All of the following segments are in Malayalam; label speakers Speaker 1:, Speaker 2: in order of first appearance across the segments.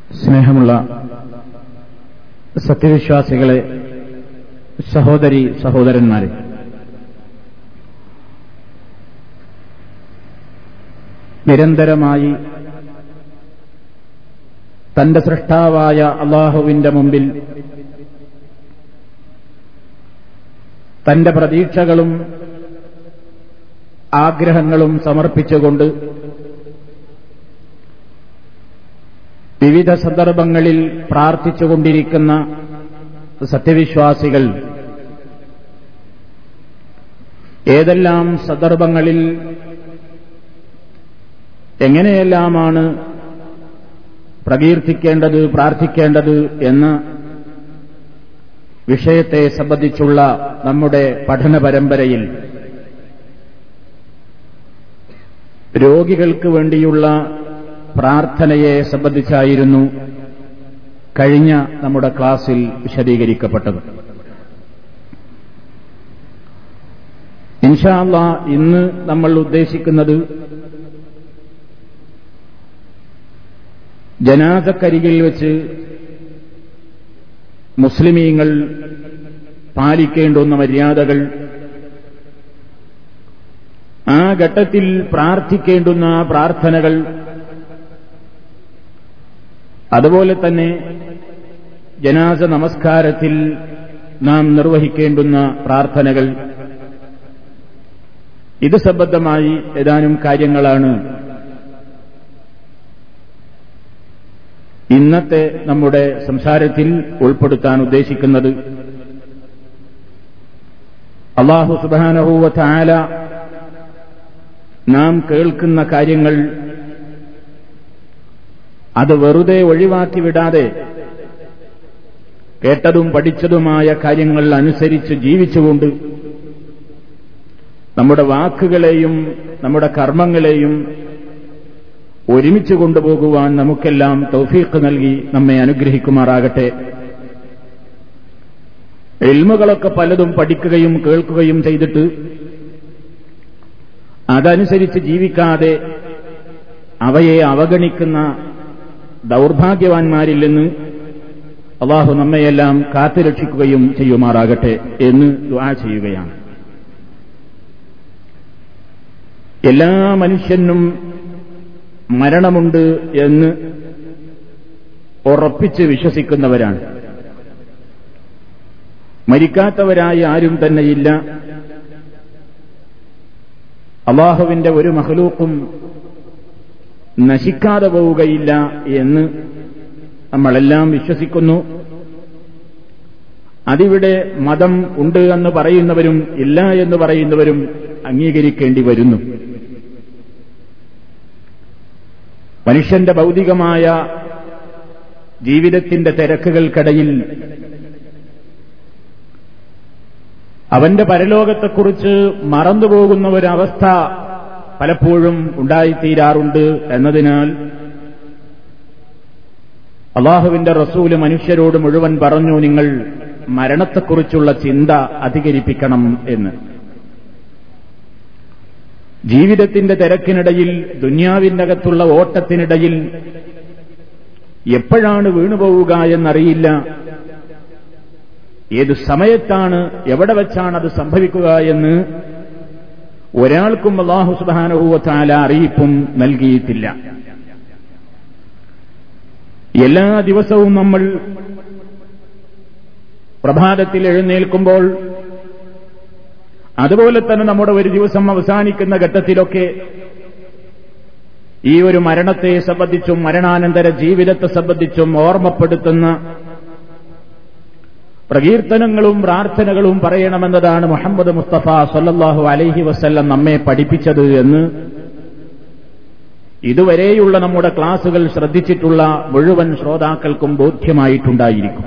Speaker 1: സ്നേഹമുള്ള സത്യവിശ്വാസികളെ സഹോദരി സഹോദരന്മാരെ നിരന്തരമായി തന്റെ സൃഷ്ടാവായ അള്ളാഹുവിന്റെ മുമ്പിൽ തന്റെ പ്രതീക്ഷകളും ആഗ്രഹങ്ങളും സമർപ്പിച്ചുകൊണ്ട് വിവിധ സന്ദർഭങ്ങളിൽ പ്രാർത്ഥിച്ചുകൊണ്ടിരിക്കുന്ന സത്യവിശ്വാസികൾ ഏതെല്ലാം സന്ദർഭങ്ങളിൽ എങ്ങനെയെല്ലാമാണ് പ്രകീർത്തിക്കേണ്ടത് പ്രാർത്ഥിക്കേണ്ടത് എന്ന വിഷയത്തെ സംബന്ധിച്ചുള്ള നമ്മുടെ പഠന പരമ്പരയിൽ രോഗികൾക്ക് വേണ്ടിയുള്ള പ്രാർത്ഥനയെ സംബന്ധിച്ചായിരുന്നു കഴിഞ്ഞ നമ്മുടെ ക്ലാസ്സിൽ വിശദീകരിക്കപ്പെട്ടത് ഇൻഷാല്ല ഇന്ന് നമ്മൾ ഉദ്ദേശിക്കുന്നത് ജനാസക്കരികിൽ വെച്ച് മുസ്ലിമീങ്ങൾ പാലിക്കേണ്ടുന്ന മര്യാദകൾ ആ ഘട്ടത്തിൽ പ്രാർത്ഥിക്കേണ്ടുന്ന പ്രാർത്ഥനകൾ അതുപോലെ തന്നെ ജനാസ നമസ്കാരത്തിൽ നാം നിർവഹിക്കേണ്ടുന്ന പ്രാർത്ഥനകൾ ഇത് സംബന്ധമായി ഏതാനും കാര്യങ്ങളാണ് ഇന്നത്തെ നമ്മുടെ സംസാരത്തിൽ ഉൾപ്പെടുത്താൻ ഉദ്ദേശിക്കുന്നത് അള്ളാഹു സുബാനഹൂവ ചാല നാം കേൾക്കുന്ന കാര്യങ്ങൾ അത് വെറുതെ ഒഴിവാക്കി വിടാതെ കേട്ടതും പഠിച്ചതുമായ കാര്യങ്ങൾ അനുസരിച്ച് ജീവിച്ചുകൊണ്ട് നമ്മുടെ വാക്കുകളെയും നമ്മുടെ കർമ്മങ്ങളെയും ഒരുമിച്ച് കൊണ്ടുപോകുവാൻ നമുക്കെല്ലാം തൗഫീഖ് നൽകി നമ്മെ അനുഗ്രഹിക്കുമാറാകട്ടെ എൽമുകളൊക്കെ പലതും പഠിക്കുകയും കേൾക്കുകയും ചെയ്തിട്ട് അതനുസരിച്ച് ജീവിക്കാതെ അവയെ അവഗണിക്കുന്ന ദൗർഭാഗ്യവാന്മാരിൽ നിന്ന് അള്ളാഹു നമ്മയെല്ലാം കാത്തുരക്ഷിക്കുകയും ചെയ്യുമാറാകട്ടെ എന്ന് ദ്വാ ചെയ്യുകയാണ് എല്ലാ മനുഷ്യനും മരണമുണ്ട് എന്ന് ഉറപ്പിച്ച് വിശ്വസിക്കുന്നവരാണ് മരിക്കാത്തവരായി ആരും തന്നെയില്ല അള്ളാഹുവിന്റെ ഒരു മഹലൂക്കും നശിക്കാതെ പോവുകയില്ല എന്ന് നമ്മളെല്ലാം വിശ്വസിക്കുന്നു അതിവിടെ മതം ഉണ്ട് എന്ന് പറയുന്നവരും ഇല്ല എന്ന് പറയുന്നവരും അംഗീകരിക്കേണ്ടി വരുന്നു മനുഷ്യന്റെ ഭൗതികമായ ജീവിതത്തിന്റെ തിരക്കുകൾക്കിടയിൽ അവന്റെ പരലോകത്തെക്കുറിച്ച് മറന്നുപോകുന്ന ഒരവസ്ഥ പലപ്പോഴും ഉണ്ടായിത്തീരാറുണ്ട് എന്നതിനാൽ അള്ളാഹുവിന്റെ റസൂല് മനുഷ്യരോട് മുഴുവൻ പറഞ്ഞു നിങ്ങൾ മരണത്തെക്കുറിച്ചുള്ള ചിന്ത അധികരിപ്പിക്കണം എന്ന് ജീവിതത്തിന്റെ തിരക്കിനിടയിൽ ദുന്യാവിന്റെ അകത്തുള്ള ഓട്ടത്തിനിടയിൽ എപ്പോഴാണ് വീണുപോവുക എന്നറിയില്ല ഏത് സമയത്താണ് എവിടെ വെച്ചാണ് അത് സംഭവിക്കുക എന്ന് ഒരാൾക്കും അള്ളാഹു സുബാനുഭൂവത്താല അറിയിപ്പും നൽകിയിട്ടില്ല എല്ലാ ദിവസവും നമ്മൾ പ്രഭാതത്തിൽ എഴുന്നേൽക്കുമ്പോൾ അതുപോലെ തന്നെ നമ്മുടെ ഒരു ദിവസം അവസാനിക്കുന്ന ഘട്ടത്തിലൊക്കെ ഈ ഒരു മരണത്തെ സംബന്ധിച്ചും മരണാനന്തര ജീവിതത്തെ സംബന്ധിച്ചും ഓർമ്മപ്പെടുത്തുന്ന പ്രകീർത്തനങ്ങളും പ്രാർത്ഥനകളും പറയണമെന്നതാണ് മുഹമ്മദ് മുസ്തഫ സല്ലാഹു അലൈഹി വസ്ല്ലം നമ്മെ പഠിപ്പിച്ചത് എന്ന് ഇതുവരെയുള്ള നമ്മുടെ ക്ലാസുകൾ ശ്രദ്ധിച്ചിട്ടുള്ള മുഴുവൻ ശ്രോതാക്കൾക്കും ബോധ്യമായിട്ടുണ്ടായിരിക്കും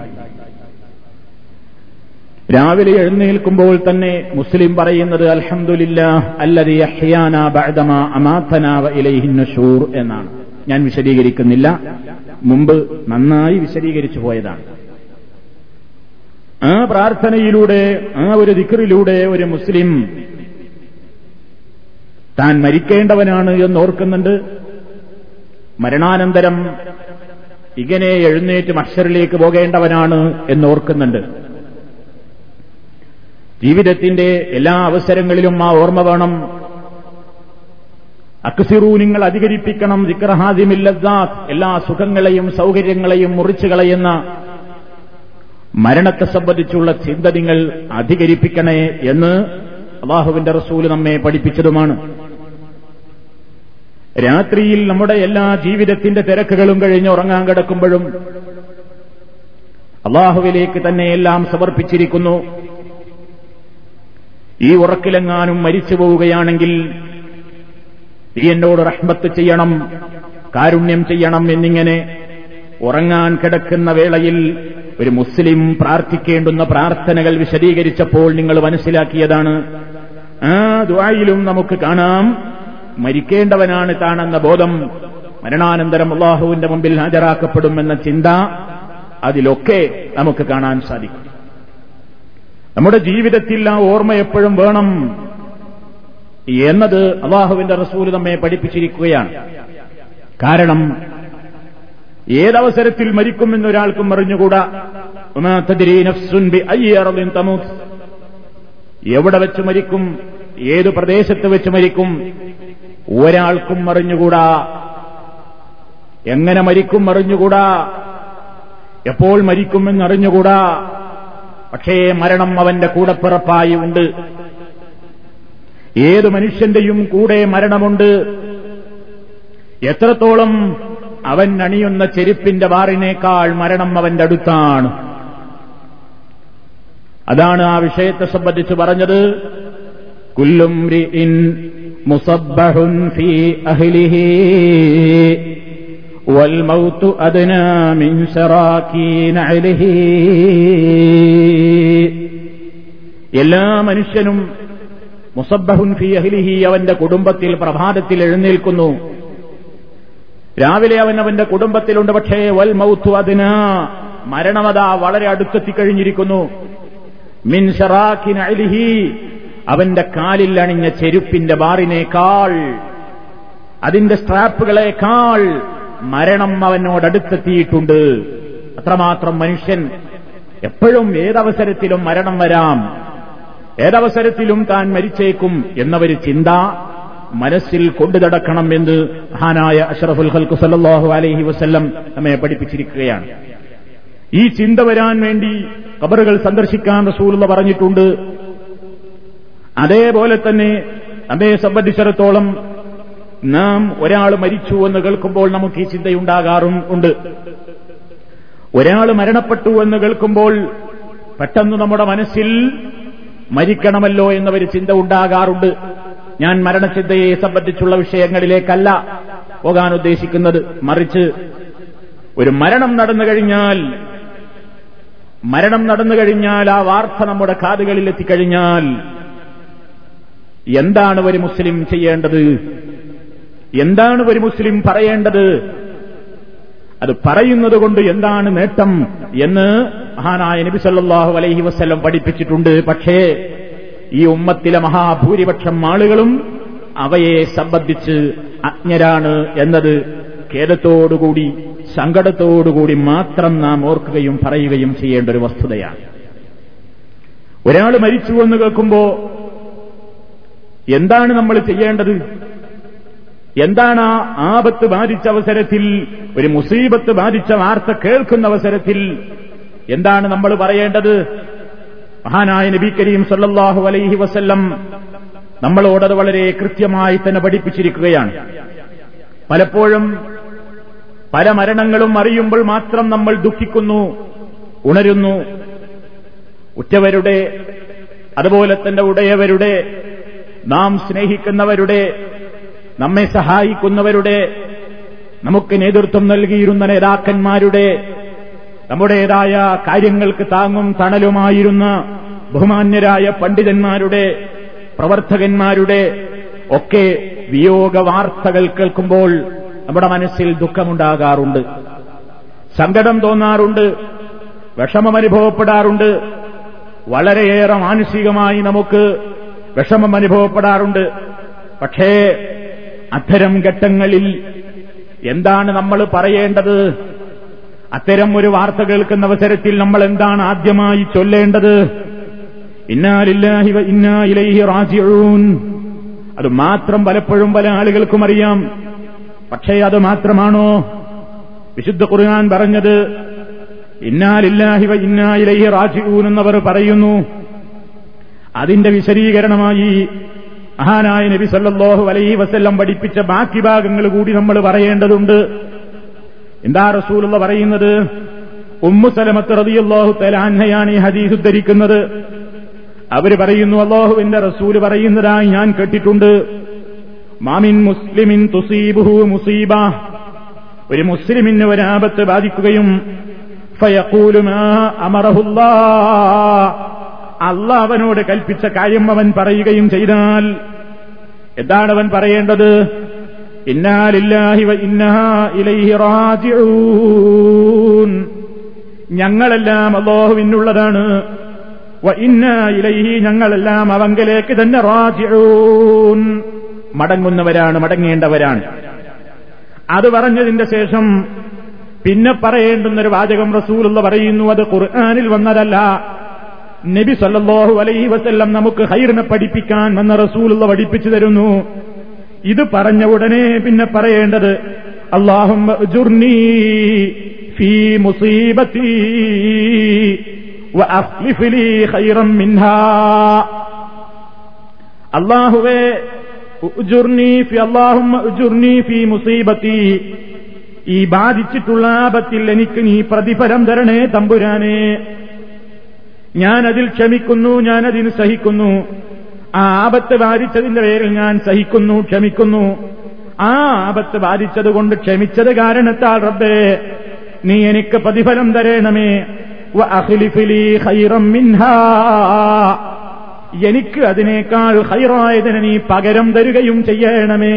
Speaker 1: രാവിലെ എഴുന്നേൽക്കുമ്പോൾ തന്നെ മുസ്ലിം പറയുന്നത് അൽഹമുല്ല അല്ലതി അഹ്യാന ബഅദമ അമാത്തനാവ ഇലൈഹിന്നഷൂർ എന്നാണ് ഞാൻ വിശദീകരിക്കുന്നില്ല മുമ്പ് നന്നായി വിശദീകരിച്ചു പോയതാണ് ആ പ്രാർത്ഥനയിലൂടെ ആ ഒരു ദിക്കറിലൂടെ ഒരു മുസ്ലിം താൻ മരിക്കേണ്ടവനാണ് എന്ന് ഓർക്കുന്നുണ്ട് മരണാനന്തരം ഇങ്ങനെ എഴുന്നേറ്റ് മഷറിലേക്ക് പോകേണ്ടവനാണ് എന്ന് ഓർക്കുന്നുണ്ട് ജീവിതത്തിന്റെ എല്ലാ അവസരങ്ങളിലും ആ ഓർമ്മ വേണം അക്സിറു നിങ്ങൾ അധികരിപ്പിക്കണം ജിക്രഹാദിമില്ലദാത്ത് എല്ലാ സുഖങ്ങളെയും സൗകര്യങ്ങളെയും മുറിച്ചു കളയുന്ന മരണത്തെ സംബന്ധിച്ചുള്ള ചിന്ത നിങ്ങൾ അധികരിപ്പിക്കണേ എന്ന് അള്ളാഹുവിന്റെ റസൂല് നമ്മെ പഠിപ്പിച്ചതുമാണ് രാത്രിയിൽ നമ്മുടെ എല്ലാ ജീവിതത്തിന്റെ തിരക്കുകളും കഴിഞ്ഞ് ഉറങ്ങാൻ കിടക്കുമ്പോഴും അള്ളാഹുവിലേക്ക് തന്നെ എല്ലാം സമർപ്പിച്ചിരിക്കുന്നു ഈ ഉറക്കിലെങ്ങാനും മരിച്ചു പോവുകയാണെങ്കിൽ നീ എന്നോട് റഹ്മത്ത് ചെയ്യണം കാരുണ്യം ചെയ്യണം എന്നിങ്ങനെ ഉറങ്ങാൻ കിടക്കുന്ന വേളയിൽ ഒരു മുസ്ലിം പ്രാർത്ഥിക്കേണ്ടുന്ന പ്രാർത്ഥനകൾ വിശദീകരിച്ചപ്പോൾ നിങ്ങൾ മനസ്സിലാക്കിയതാണ് ആ ദ്വായിലും നമുക്ക് കാണാം മരിക്കേണ്ടവനാണ് താനെന്ന ബോധം മരണാനന്തരം അള്ളാഹുവിന്റെ മുമ്പിൽ ഹാജരാക്കപ്പെടുമെന്ന ചിന്ത അതിലൊക്കെ നമുക്ക് കാണാൻ സാധിക്കും നമ്മുടെ ജീവിതത്തിൽ ആ ഓർമ്മ എപ്പോഴും വേണം എന്നത് അള്ളാഹുവിന്റെ റസൂല് നമ്മെ പഠിപ്പിച്ചിരിക്കുകയാണ് കാരണം ഏതവസരത്തിൽ മരിക്കുമെന്നൊരാൾക്കും അറിഞ്ഞുകൂടാ എവിടെ വെച്ച് മരിക്കും ഏതു പ്രദേശത്ത് വെച്ച് മരിക്കും ഒരാൾക്കും അറിഞ്ഞുകൂടാ എങ്ങനെ മരിക്കും അറിഞ്ഞുകൂടാ എപ്പോൾ മരിക്കുമെന്നറിഞ്ഞുകൂടാ പക്ഷേ മരണം അവന്റെ കൂടപ്പിറപ്പായി ഉണ്ട് ഏത് മനുഷ്യന്റെയും കൂടെ മരണമുണ്ട് എത്രത്തോളം അവൻ അണിയുന്ന ചെരുപ്പിന്റെ വാറിനേക്കാൾ മരണം അവന്റെ അടുത്താണ് അതാണ് ആ വിഷയത്തെ സംബന്ധിച്ച് പറഞ്ഞത് കുല്ലും മുസബ്ബഹുൻ ഫീ അഹ്ലിഹി والموت أدنى من شراكين عليه എല്ലാ മനുഷ്യനും മുസബ്ബഹുൻ ഫി അഹ്ലിഹി അവന്റെ കുടുംബത്തിൽ പ്രഭാതത്തിൽ എഴുന്നേൽക്കുന്നു രാവിലെ അവൻ അവന്റെ കുടുംബത്തിലുണ്ട് പക്ഷേ വൽ മൗത്തു അതിന മരണമത വളരെ അടുത്തെത്തിക്കഴിഞ്ഞിരിക്കുന്നു മിൻ ഷറാഖിൻ അലിഹി അവന്റെ കാലിൽ അണിഞ്ഞ ചെരുപ്പിന്റെ ബാറിനേക്കാൾ അതിന്റെ സ്ട്രാപ്പുകളേക്കാൾ മരണം അവനോടടുത്തെത്തിയിട്ടുണ്ട് അത്രമാത്രം മനുഷ്യൻ എപ്പോഴും ഏതവസരത്തിലും മരണം വരാം ഏതവസരത്തിലും താൻ മരിച്ചേക്കും എന്നൊരു ചിന്ത മനസ്സിൽ കൊണ്ടു നടക്കണം എന്ന് മഹാനായ അഷറഫുൽ ഹൽക്കു സല്ലാഹു അലൈഹി വസ്ല്ലം നമ്മെ പഠിപ്പിച്ചിരിക്കുകയാണ് ഈ ചിന്ത വരാൻ വേണ്ടി കബറുകൾ സന്ദർശിക്കാൻ റസൂലുള്ള പറഞ്ഞിട്ടുണ്ട് അതേപോലെ തന്നെ നമ്മെ സംബന്ധിച്ചിടത്തോളം നാം ഒരാൾ മരിച്ചു എന്ന് കേൾക്കുമ്പോൾ നമുക്ക് ഈ ചിന്തയുണ്ടാകാറും ഉണ്ട് ഒരാൾ മരണപ്പെട്ടു എന്ന് കേൾക്കുമ്പോൾ പെട്ടെന്ന് നമ്മുടെ മനസ്സിൽ മരിക്കണമല്ലോ എന്നൊരു ചിന്ത ഉണ്ടാകാറുണ്ട് ഞാൻ മരണചിന്തയെ സംബന്ധിച്ചുള്ള വിഷയങ്ങളിലേക്കല്ല പോകാൻ ഉദ്ദേശിക്കുന്നത് മറിച്ച് ഒരു മരണം നടന്നു കഴിഞ്ഞാൽ മരണം നടന്നു കഴിഞ്ഞാൽ ആ വാർത്ത നമ്മുടെ കാതുകളിൽ എത്തിക്കഴിഞ്ഞാൽ എന്താണ് ഒരു മുസ്ലിം ചെയ്യേണ്ടത് എന്താണ് ഒരു മുസ്ലിം പറയേണ്ടത് അത് പറയുന്നത് കൊണ്ട് എന്താണ് നേട്ടം എന്ന് മഹാനായ നബി സല്ലാഹു അലൈഹി വസ്ല്ലം പഠിപ്പിച്ചിട്ടുണ്ട് പക്ഷേ ഈ ഉമ്മത്തിലെ മഹാഭൂരിപക്ഷം ആളുകളും അവയെ സംബന്ധിച്ച് അജ്ഞരാണ് എന്നത് ഖേദത്തോടുകൂടി സങ്കടത്തോടുകൂടി മാത്രം നാം ഓർക്കുകയും പറയുകയും ചെയ്യേണ്ട ഒരു വസ്തുതയാണ് ഒരാൾ മരിച്ചു എന്ന് കേൾക്കുമ്പോ എന്താണ് നമ്മൾ ചെയ്യേണ്ടത് എന്താണ് ആ ആപത്ത് ബാധിച്ച അവസരത്തിൽ ഒരു മുസീബത്ത് ബാധിച്ച വാർത്ത കേൾക്കുന്ന അവസരത്തിൽ എന്താണ് നമ്മൾ പറയേണ്ടത് മഹാനായ നബി കരീം സല്ലാഹു അലൈഹി വസല്ലം നമ്മളോടത് വളരെ കൃത്യമായി തന്നെ പഠിപ്പിച്ചിരിക്കുകയാണ് പലപ്പോഴും പല മരണങ്ങളും അറിയുമ്പോൾ മാത്രം നമ്മൾ ദുഃഖിക്കുന്നു ഉണരുന്നു ഉറ്റവരുടെ അതുപോലെ തന്നെ ഉടയവരുടെ നാം സ്നേഹിക്കുന്നവരുടെ നമ്മെ സഹായിക്കുന്നവരുടെ നമുക്ക് നേതൃത്വം നൽകിയിരുന്ന നേതാക്കന്മാരുടെ നമ്മുടേതായ കാര്യങ്ങൾക്ക് താങ്ങും തണലുമായിരുന്ന ബഹുമാന്യരായ പണ്ഡിതന്മാരുടെ പ്രവർത്തകന്മാരുടെ ഒക്കെ വിയോഗ വാർത്തകൾ കേൾക്കുമ്പോൾ നമ്മുടെ മനസ്സിൽ ദുഃഖമുണ്ടാകാറുണ്ട് സങ്കടം തോന്നാറുണ്ട് വിഷമം അനുഭവപ്പെടാറുണ്ട് വളരെയേറെ മാനസികമായി നമുക്ക് വിഷമം അനുഭവപ്പെടാറുണ്ട് പക്ഷേ അത്തരം ഘട്ടങ്ങളിൽ എന്താണ് നമ്മൾ പറയേണ്ടത് അത്തരം ഒരു വാർത്ത കേൾക്കുന്ന അവസരത്തിൽ നമ്മൾ എന്താണ് ആദ്യമായി ചൊല്ലേണ്ടത് ഇന്നാലില്ലാഹി വ ഇന്നാ ഇലൈഹി റാജിഊൻ അത് മാത്രം പലപ്പോഴും പല ആളുകൾക്കും അറിയാം പക്ഷേ അത് മാത്രമാണോ വിശുദ്ധ ഖുർആൻ പറഞ്ഞത് ഇന്നാലില്ലാഹി വ ഇന്നാ ഇലൈഹി റാജിഊൻ എന്നവർ പറയുന്നു അതിന്റെ വിശദീകരണമായി മഹാനായ നബി സല്ലല്ലാഹു അലൈഹി വസല്ലം പഠിപ്പിച്ച ബാക്കി ഭാഗങ്ങൾ കൂടി നമ്മൾ പറയേണ്ടതുണ്ട് എന്താ റസൂലുള്ള പറയുന്നത് ഉമ്മു സലമത്ത് റളിയല്ലാഹു തലാൻഹയാണ് ഈ ഹദീസ് ഉദ്ധരിക്കുന്നത് അവര് പറയുന്നു അള്ളാഹുവിന്റെ റസൂല് പറയുന്നതായി ഞാൻ കേട്ടിട്ടുണ്ട് മാമിൻ മുസ്ലിമിൻ തുസീബുഹു മുസീബ ഒരു മുസ്ലിമിന് ഒരാപത്ത് ബാധിക്കുകയും ഫയക്കൂലുമാ അമറഹുല്ലാ അല്ല അവനോട് കൽപ്പിച്ച കാര്യം അവൻ പറയുകയും ചെയ്താൽ എന്താണ് അവൻ പറയേണ്ടത് ഇന്നാലില്ലാഹി വ ഇന്നാ ഇലൈഹി റാജിഊൻ ഞങ്ങളെല്ലാം അള്ളാഹുവിനുള്ളതാണ് വ ഇന്നാ ഇലൈഹി ഞങ്ങളെല്ലാം അവങ്കലേക്ക് തന്നെ റാജിഊൻ മടങ്ങുന്നവരാണ് മടങ്ങേണ്ടവരാണ് അത് പറഞ്ഞതിന്റെ ശേഷം പിന്നെ പറയേണ്ടുന്നൊരു വാചകം റസൂലുള്ള പറയുന്നു അത് ഖുർആാനിൽ വന്നതല്ല നബി സല്ലല്ലാഹു അലൈഹി വസല്ലം നമുക്ക് ഹൈറിനെ പഠിപ്പിക്കാൻ വന്ന റസൂലുള്ള പഠിപ്പിച്ചു തരുന്നു ഇത് പറഞ്ഞ ഉടനെ പിന്നെ പറയേണ്ടത് അള്ളാഹും ഫീ മുസീബത്തി വഅഖ്ലിഫ് ലീ ഖൈറൻ മിൻഹാ അള്ളാഹുവേ ഉജുർനി ഫി അള്ളാഹുമ്മ ഉജുർനി ഫി മുസീബത്തി ഈ ബാധിച്ചിട്ടുള്ള ആപത്തിൽ എനിക്ക് നീ പ്രതിഫലം തരണേ തമ്പുരാനെ ഞാനതിൽ ക്ഷമിക്കുന്നു ഞാനതിന് സഹിക്കുന്നു ആ ആപത്ത് ബാധിച്ചതിന്റെ പേരിൽ ഞാൻ സഹിക്കുന്നു ക്ഷമിക്കുന്നു ആ ആപത്ത് ബാധിച്ചതുകൊണ്ട് ക്ഷമിച്ചത് കാരണത്താൽ റബ്ബേ നീ എനിക്ക് പ്രതിഫലം തരേണമേ വ അഖ്ലിഫ്ലി ഖൈറം മിൻഹാ എനിക്ക് അതിനേക്കാൾ ഹൈറായതിന് നീ പകരം തരുകയും ചെയ്യണമേ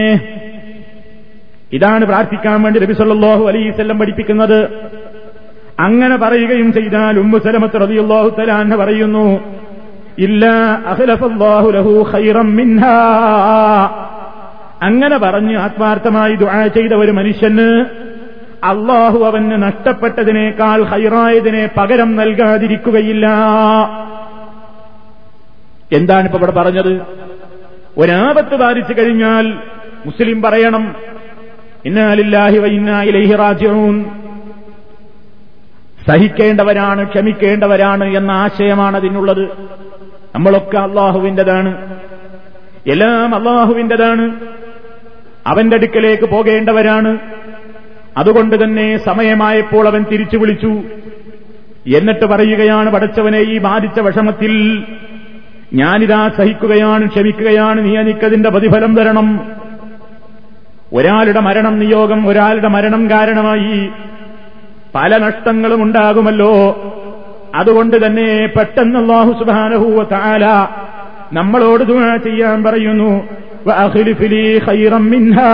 Speaker 1: ഇതാണ് പ്രാർത്ഥിക്കാൻ വേണ്ടി നബി സല്ലല്ലാഹു അലൈഹി വസല്ലം പഠിപ്പിക്കുന്നത് അങ്ങനെ പറയുകയും ചെയ്താൽ ഉമ്മു സലമത്ത് റളിയല്ലാഹു തആല പറയുന്നു ഇല്ല അഖ്ലഫല്ലാഹു ലഹു ഖൈറം മിൻഹാ അങ്ങനെ പറഞ്ഞ് ആത്മാർത്ഥമായി ദുആ ചെയ്ത ഒരു മനുഷ്യന് അള്ളാഹു അവന് നഷ്ടപ്പെട്ടതിനേക്കാൾ ഹൈറായതിനെ പകരം നൽകാതിരിക്കുകയില്ല എന്താണ് ഇപ്പൊ ഇവിടെ പറഞ്ഞത് ഒരാപത്ത് ബാധിച്ചു കഴിഞ്ഞാൽ മുസ്ലിം പറയണം ഇന്നാലില്ലാഹി വൈന്നായിലേഹി റാജിഊൻ സഹിക്കേണ്ടവരാണ് ക്ഷമിക്കേണ്ടവരാണ് എന്ന ആശയമാണ് അതിനുള്ളത് നമ്മളൊക്കെ അള്ളാഹുവിന്റെതാണ് എല്ലാം അള്ളാഹുവിന്റെതാണ് അവന്റെ അടുക്കലേക്ക് പോകേണ്ടവരാണ് അതുകൊണ്ട് തന്നെ സമയമായപ്പോൾ അവൻ തിരിച്ചു വിളിച്ചു എന്നിട്ട് പറയുകയാണ് പടച്ചവനെ ഈ ബാധിച്ച വിഷമത്തിൽ ഞാനിതാ സഹിക്കുകയാണ് ക്ഷമിക്കുകയാണ് നീ എനിക്കതിന്റെ പ്രതിഫലം തരണം ഒരാളുടെ മരണം നിയോഗം ഒരാളുടെ മരണം കാരണമായി പല നഷ്ടങ്ങളും ഉണ്ടാകുമല്ലോ അതുകൊണ്ട് തന്നെ പെട്ടെന്ന് അള്ളാഹു സുബാനഹൂവ താല നമ്മളോട് ദുആ ചെയ്യാൻ പറയുന്നു വഅഖ്ലിഫ്ലി ഖൈറം മിൻഹാ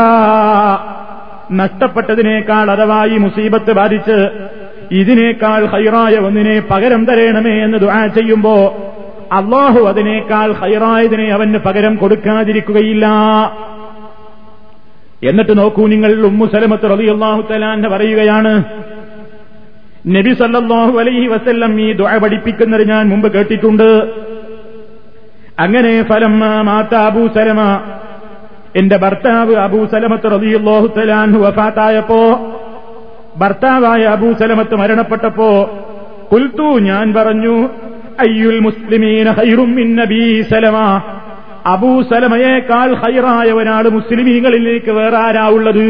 Speaker 1: നഷ്ടപ്പെട്ടതിനേക്കാൾ അഥവാ ഈ മുസീബത്ത് ബാധിച്ച് ഇതിനേക്കാൾ ഹൈറായ ഒന്നിനെ പകരം തരേണമേ എന്ന് ദുആ ചെയ്യുമ്പോ അള്ളാഹു അതിനേക്കാൾ ഹൈറായതിനെ അവന് പകരം കൊടുക്കാതിരിക്കുകയില്ല എന്നിട്ട് നോക്കൂ നിങ്ങൾ ഉമ്മു സലമത്ത് റബി അള്ളാഹു തലാന്റെ പറയുകയാണ് നബി സല്ലല്ലാഹു അലൈഹി വസല്ലം ഈ ദുആ പഠിപ്പിക്കുന്നത് ഞാൻ മുമ്പ് കേട്ടിട്ടുണ്ട് അങ്ങനെ ഫലം മാത്ത അബൂ സലമ എന്റെ ഭർത്താവ് അബൂ സലമത്ത് റബിയുള്ളാഹു തലാൻഹു വഫാത്തായപ്പോ ഭർത്താവായ അബൂ സലമത്ത് മരണപ്പെട്ടപ്പോ കുൽത്തു ഞാൻ പറഞ്ഞു അയ്യുൽ മുസ്ലിമീന ഹൈറും മിൻ നബീ സലമ അബൂ സലമയേക്കാൾ ഹൈറായ ഒരാൾ മുസ്ലിമീങ്ങളിലേക്ക് വേറെ ആരാ ഉള്ളത്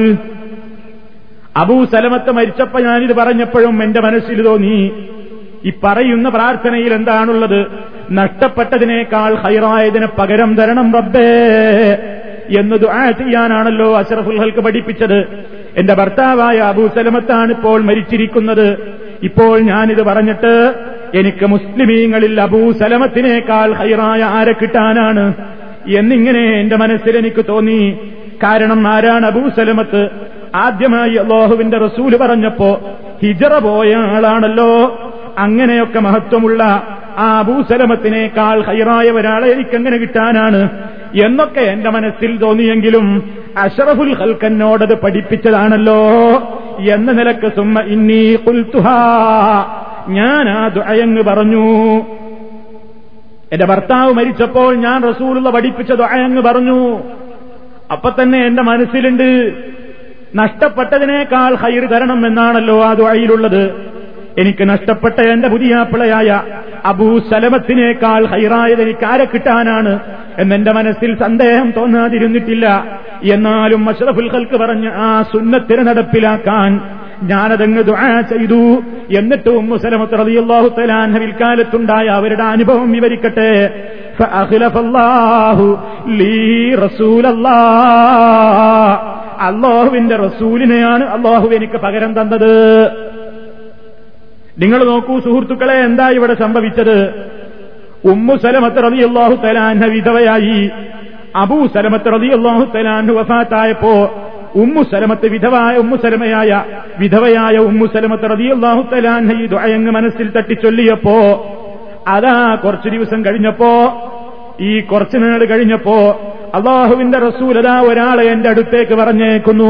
Speaker 1: അബൂ സലമത്ത് മരിച്ചപ്പോ ഞാനിത് പറഞ്ഞപ്പോഴും എന്റെ മനസ്സിൽ തോന്നി ഈ പറയുന്ന പ്രാർത്ഥനയിൽ എന്താണുള്ളത് നഷ്ടപ്പെട്ടതിനേക്കാൾ ഹൈറായതിന് പകരം തരണം റബ്ബേ എന്ന് ദുആ ചെയ്യാനാണല്ലോ അഷറഫുൽ ഹൽക്ക് പഠിപ്പിച്ചത് എന്റെ ഭർത്താവായ അബൂ സലമത്താണ് ഇപ്പോൾ മരിച്ചിരിക്കുന്നത് ഇപ്പോൾ ഞാനിത് പറഞ്ഞിട്ട് എനിക്ക് മുസ്ലിമീങ്ങളിൽ അബൂ സലമത്തിനേക്കാൾ ഹൈറായ ആരെ കിട്ടാനാണ് എന്നിങ്ങനെ എന്റെ മനസ്സിൽ എനിക്ക് തോന്നി കാരണം ആരാണ് അബൂ സലമത്ത് ആദ്യമായി അള്ളാഹുവിന്റെ റസൂല് പറഞ്ഞപ്പോ ഹിജറ പോയ ആളാണല്ലോ അങ്ങനെയൊക്കെ മഹത്വമുള്ള ആ അബൂസലമത്തിനേക്കാൾ ഹൈറായ ഒരാളെ എനിക്കെങ്ങനെ കിട്ടാനാണ് എന്നൊക്കെ എന്റെ മനസ്സിൽ തോന്നിയെങ്കിലും അഷറഫുൽ ഹൽക്കന്നോടത് പഠിപ്പിച്ചതാണല്ലോ എന്ന നിലക്ക് സുമ്മ ഇന്നീ കുൽത്തുഹാ ഞാൻ ആ ദുഅയങ്ങ് പറഞ്ഞു എന്റെ ഭർത്താവ് മരിച്ചപ്പോൾ ഞാൻ റസൂലുള്ള പഠിപ്പിച്ച ദുഅയങ്ങ് പറഞ്ഞു അപ്പൊ തന്നെ എന്റെ മനസ്സിലുണ്ട് നഷ്ടപ്പെട്ടതിനേക്കാൾ ഹൈർ തരണം എന്നാണല്ലോ ആ ദുഅയിലുള്ളത് എനിക്ക് നഷ്ടപ്പെട്ട എന്റെ പുതിയ പിളയായ അബൂ സലമത്തിനേക്കാൾ ഹൈറായത് എനിക്ക് ആരെ കിട്ടാനാണ് എന്നെന്റെ മനസ്സിൽ സന്ദേഹം തോന്നാതിരുന്നിട്ടില്ല എന്നാലും അഷ്റഫുൽ ഖൽക്ക് പറഞ്ഞ ആ സുന്നത്തിന് നടപ്പിലാക്കാൻ ഞാനതങ്ങ് ദുആ ചെയ്തു എന്നിട്ട് ഉമ്മു സലമത്ത് റളിയല്ലാഹു തആല അൻഹ വിൽക്കാലത്തുണ്ടായ അവരുടെ അനുഭവം വിവരിക്കട്ടെ فأخلف الله لي رسول الله അള്ളാഹുവിന്റെ റസൂലിനെയാണ് അള്ളാഹു എനിക്ക് പകരം തന്നത് നിങ്ങൾ നോക്കൂ സുഹൃത്തുക്കളെ എന്താ ഇവിടെ സംഭവിച്ചത് ഉമ്മു സലമത്ത് റതി അള്ളാഹു തലാൻഹ വിധവയായി അബൂ സലമത്ത് റതി അള്ളാഹു തലാൻഹു വഫാത്തായപ്പോ ഉമ്മു സലമത്ത് വിധവായ ഉമ്മു സലമയായ വിധവയായ ഉമ്മു സലമത്ത് റതി അള്ളാഹു തലാൻഹ ഈ ദുഴയങ്ങ് മനസ്സിൽ തട്ടിച്ചൊല്ലിയപ്പോ അതാ കുറച്ചു ദിവസം കഴിഞ്ഞപ്പോ ഈ കുറച്ചു നാൾ കഴിഞ്ഞപ്പോ അള്ളാഹുവിന്റെ റസൂൽ അതാ ഒരാളെ എന്റെ അടുത്തേക്ക് പറഞ്ഞേക്കുന്നു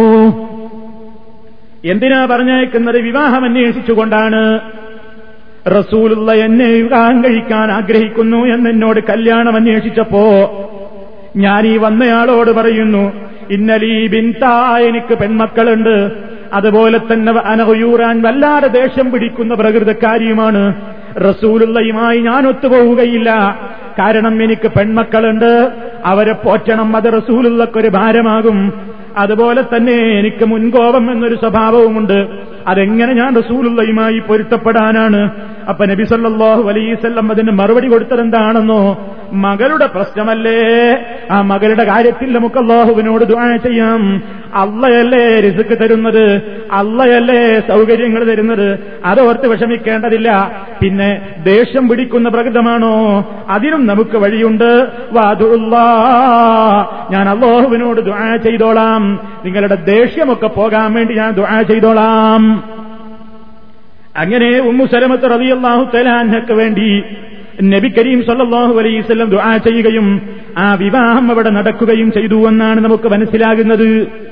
Speaker 1: എന്തിനാ പറഞ്ഞേക്കുന്നത് വിവാഹം അന്വേഷിച്ചുകൊണ്ടാണ് റസൂലുള്ള എന്നെ വിവാഹം കഴിക്കാൻ ആഗ്രഹിക്കുന്നു എന്നോട് കല്യാണം അന്വേഷിച്ചപ്പോ ഞാൻ ഈ വന്നയാളോട് പറയുന്നു ഇന്നലീ ബിൻതാ എനിക്ക് പെൺമക്കളുണ്ട് അതുപോലെ തന്നെ അനഹയൂറാൻ വല്ലാതെ ദേഷ്യം പിടിക്കുന്ന പ്രകൃതക്കാരിയുമാണ് റസൂലുള്ളയുമായി ഞാൻ ഒത്തുപോവുകയില്ല കാരണം എനിക്ക് പെൺമക്കളുണ്ട് അവരെ പോറ്റണം അത് റസൂലുള്ളക്കൊരു ഭാരമാകും അതുപോലെ തന്നെ എനിക്ക് മുൻകോപം എന്നൊരു സ്വഭാവവുമുണ്ട് അതെങ്ങനെ ഞാൻ റസൂലുള്ളയുമായി പൊരുത്തപ്പെടാനാണ് അപ്പൊ നബി സല്ലല്ലാഹു അലൈസല്ലം അതിന് മറുപടി കൊടുത്തതെന്താണെന്നോ മകളുടെ പ്രശ്നമല്ലേ ആ മകളുടെ കാര്യത്തിൽ നമുക്ക് അള്ളാഹുവിനോട് ദുആ ചെയ്യാം അള്ളയല്ലേ റിസുക്ക് തരുന്നത് അള്ളയല്ലേ സൗകര്യങ്ങൾ തരുന്നത് അതോർത്ത് വിഷമിക്കേണ്ടതില്ല പിന്നെ ദേഷ്യം പിടിക്കുന്ന പ്രകൃതമാണോ അതിനും നമുക്ക് വഴിയുണ്ട് വാതുള്ള ഞാൻ അള്ളാഹുവിനോട് ദുആ ചെയ്തോളാം നിങ്ങളുടെ ദേഷ്യമൊക്കെ പോകാൻ വേണ്ടി ഞാൻ ദുആ ചെയ്തോളാം അങ്ങനെ ഉമ്മു സലമത്ത് റളിയല്ലാഹു തലാൻഹക്ക് വേണ്ടി നബി കരീം സല്ലല്ലാഹു അലൈവല്ലം ദുആ ചെയ്യുകയും ആ വിവാഹം അവിടെ നടക്കുകയും ചെയ്തു എന്നാണ് നമുക്ക് മനസ്സിലാകുന്നത്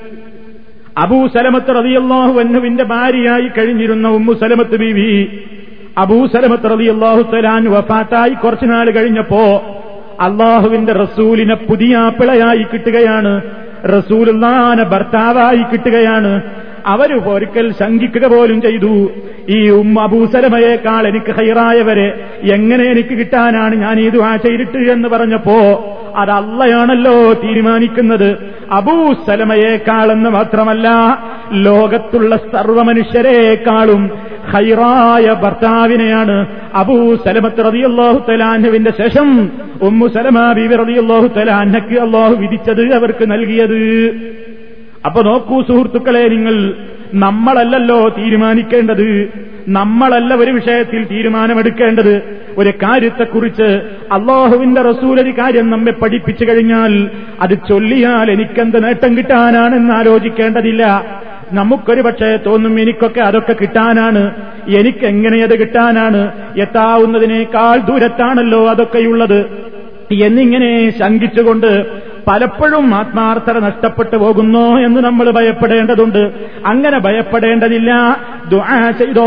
Speaker 1: അബൂ സലമത്ത് റളിയല്ലാഹു അൻഹുവിന്റെ ഭാര്യയായി കഴിഞ്ഞിരുന്ന ഉമ്മു സലമത്ത് ബീവി അബൂ സലമത്ത് റളിയല്ലാഹു തലാൻ വഫാത്തായി കുറച്ചുനാൾ കഴിഞ്ഞപ്പോ അള്ളാഹുവിന്റെ റസൂലിനെ പുതിയ പിളയായി കിട്ടുകയാണ് റസൂലുള്ളാനെ ഭർത്താവായി കിട്ടുകയാണ് അവര് ഒരിക്കൽ ശങ്കിക്കുക പോലും ചെയ്തു ഈ ഉമ്മ അബൂസലമയേക്കാൾ എനിക്ക് ഹൈറായവരെ എങ്ങനെ എനിക്ക് കിട്ടാനാണ് ഞാൻ ഈ ദുആ ചെയ്തിട്ട് എന്ന് പറഞ്ഞപ്പോ അത് അള്ളയാണല്ലോ തീരുമാനിക്കുന്നത് അബൂസലമയേക്കാളെന്ന് മാത്രമല്ല ലോകത്തുള്ള സർവമനുഷ്യരെക്കാളും ഹൈറായ ഭർത്താവിനെയാണ് അബൂ സലമത്ത് റതിയല്ലാഹു തലാൻഹുവിന്റെ ശേഷം ഉമ്മു സലമ ബീവി റതിയല്ലാഹു തലാൻഹക്ക് അള്ളാഹു വിധിച്ചത് അവർക്ക് നൽകിയത് അപ്പൊ നോക്കൂ സുഹൃത്തുക്കളെ നിങ്ങൾ നമ്മളല്ലല്ലോ തീരുമാനിക്കേണ്ടത് നമ്മളല്ല ഒരു വിഷയത്തിൽ തീരുമാനമെടുക്കേണ്ടത് ഒരു കാര്യത്തെക്കുറിച്ച് അള്ളാഹുവിന്റെ റസൂൽ ഒരു കാര്യം നമ്മെ പഠിപ്പിച്ചു കഴിഞ്ഞാൽ അത് ചൊല്ലിയാൽ എനിക്കെന്ത് നേട്ടം കിട്ടാനാണെന്ന് ആലോചിക്കേണ്ടതില്ല നമുക്കൊരു പക്ഷേ തോന്നും എനിക്കൊക്കെ അതൊക്കെ കിട്ടാനാണ് എനിക്കെങ്ങനെ അത് കിട്ടാനാണ് എത്താവുന്നതിനേക്കാൾ ദൂരത്താണല്ലോ അതൊക്കെയുള്ളത് എന്നിങ്ങനെ ശങ്കിച്ചുകൊണ്ട് പലപ്പോഴും ആത്മാർത്ഥത നഷ്ടപ്പെട്ടു പോകുന്നോ എന്ന് നമ്മൾ ഭയപ്പെടേണ്ടതുണ്ട് അങ്ങനെ ഭയപ്പെടേണ്ടതില്ല ദുആ ചെയ്തോ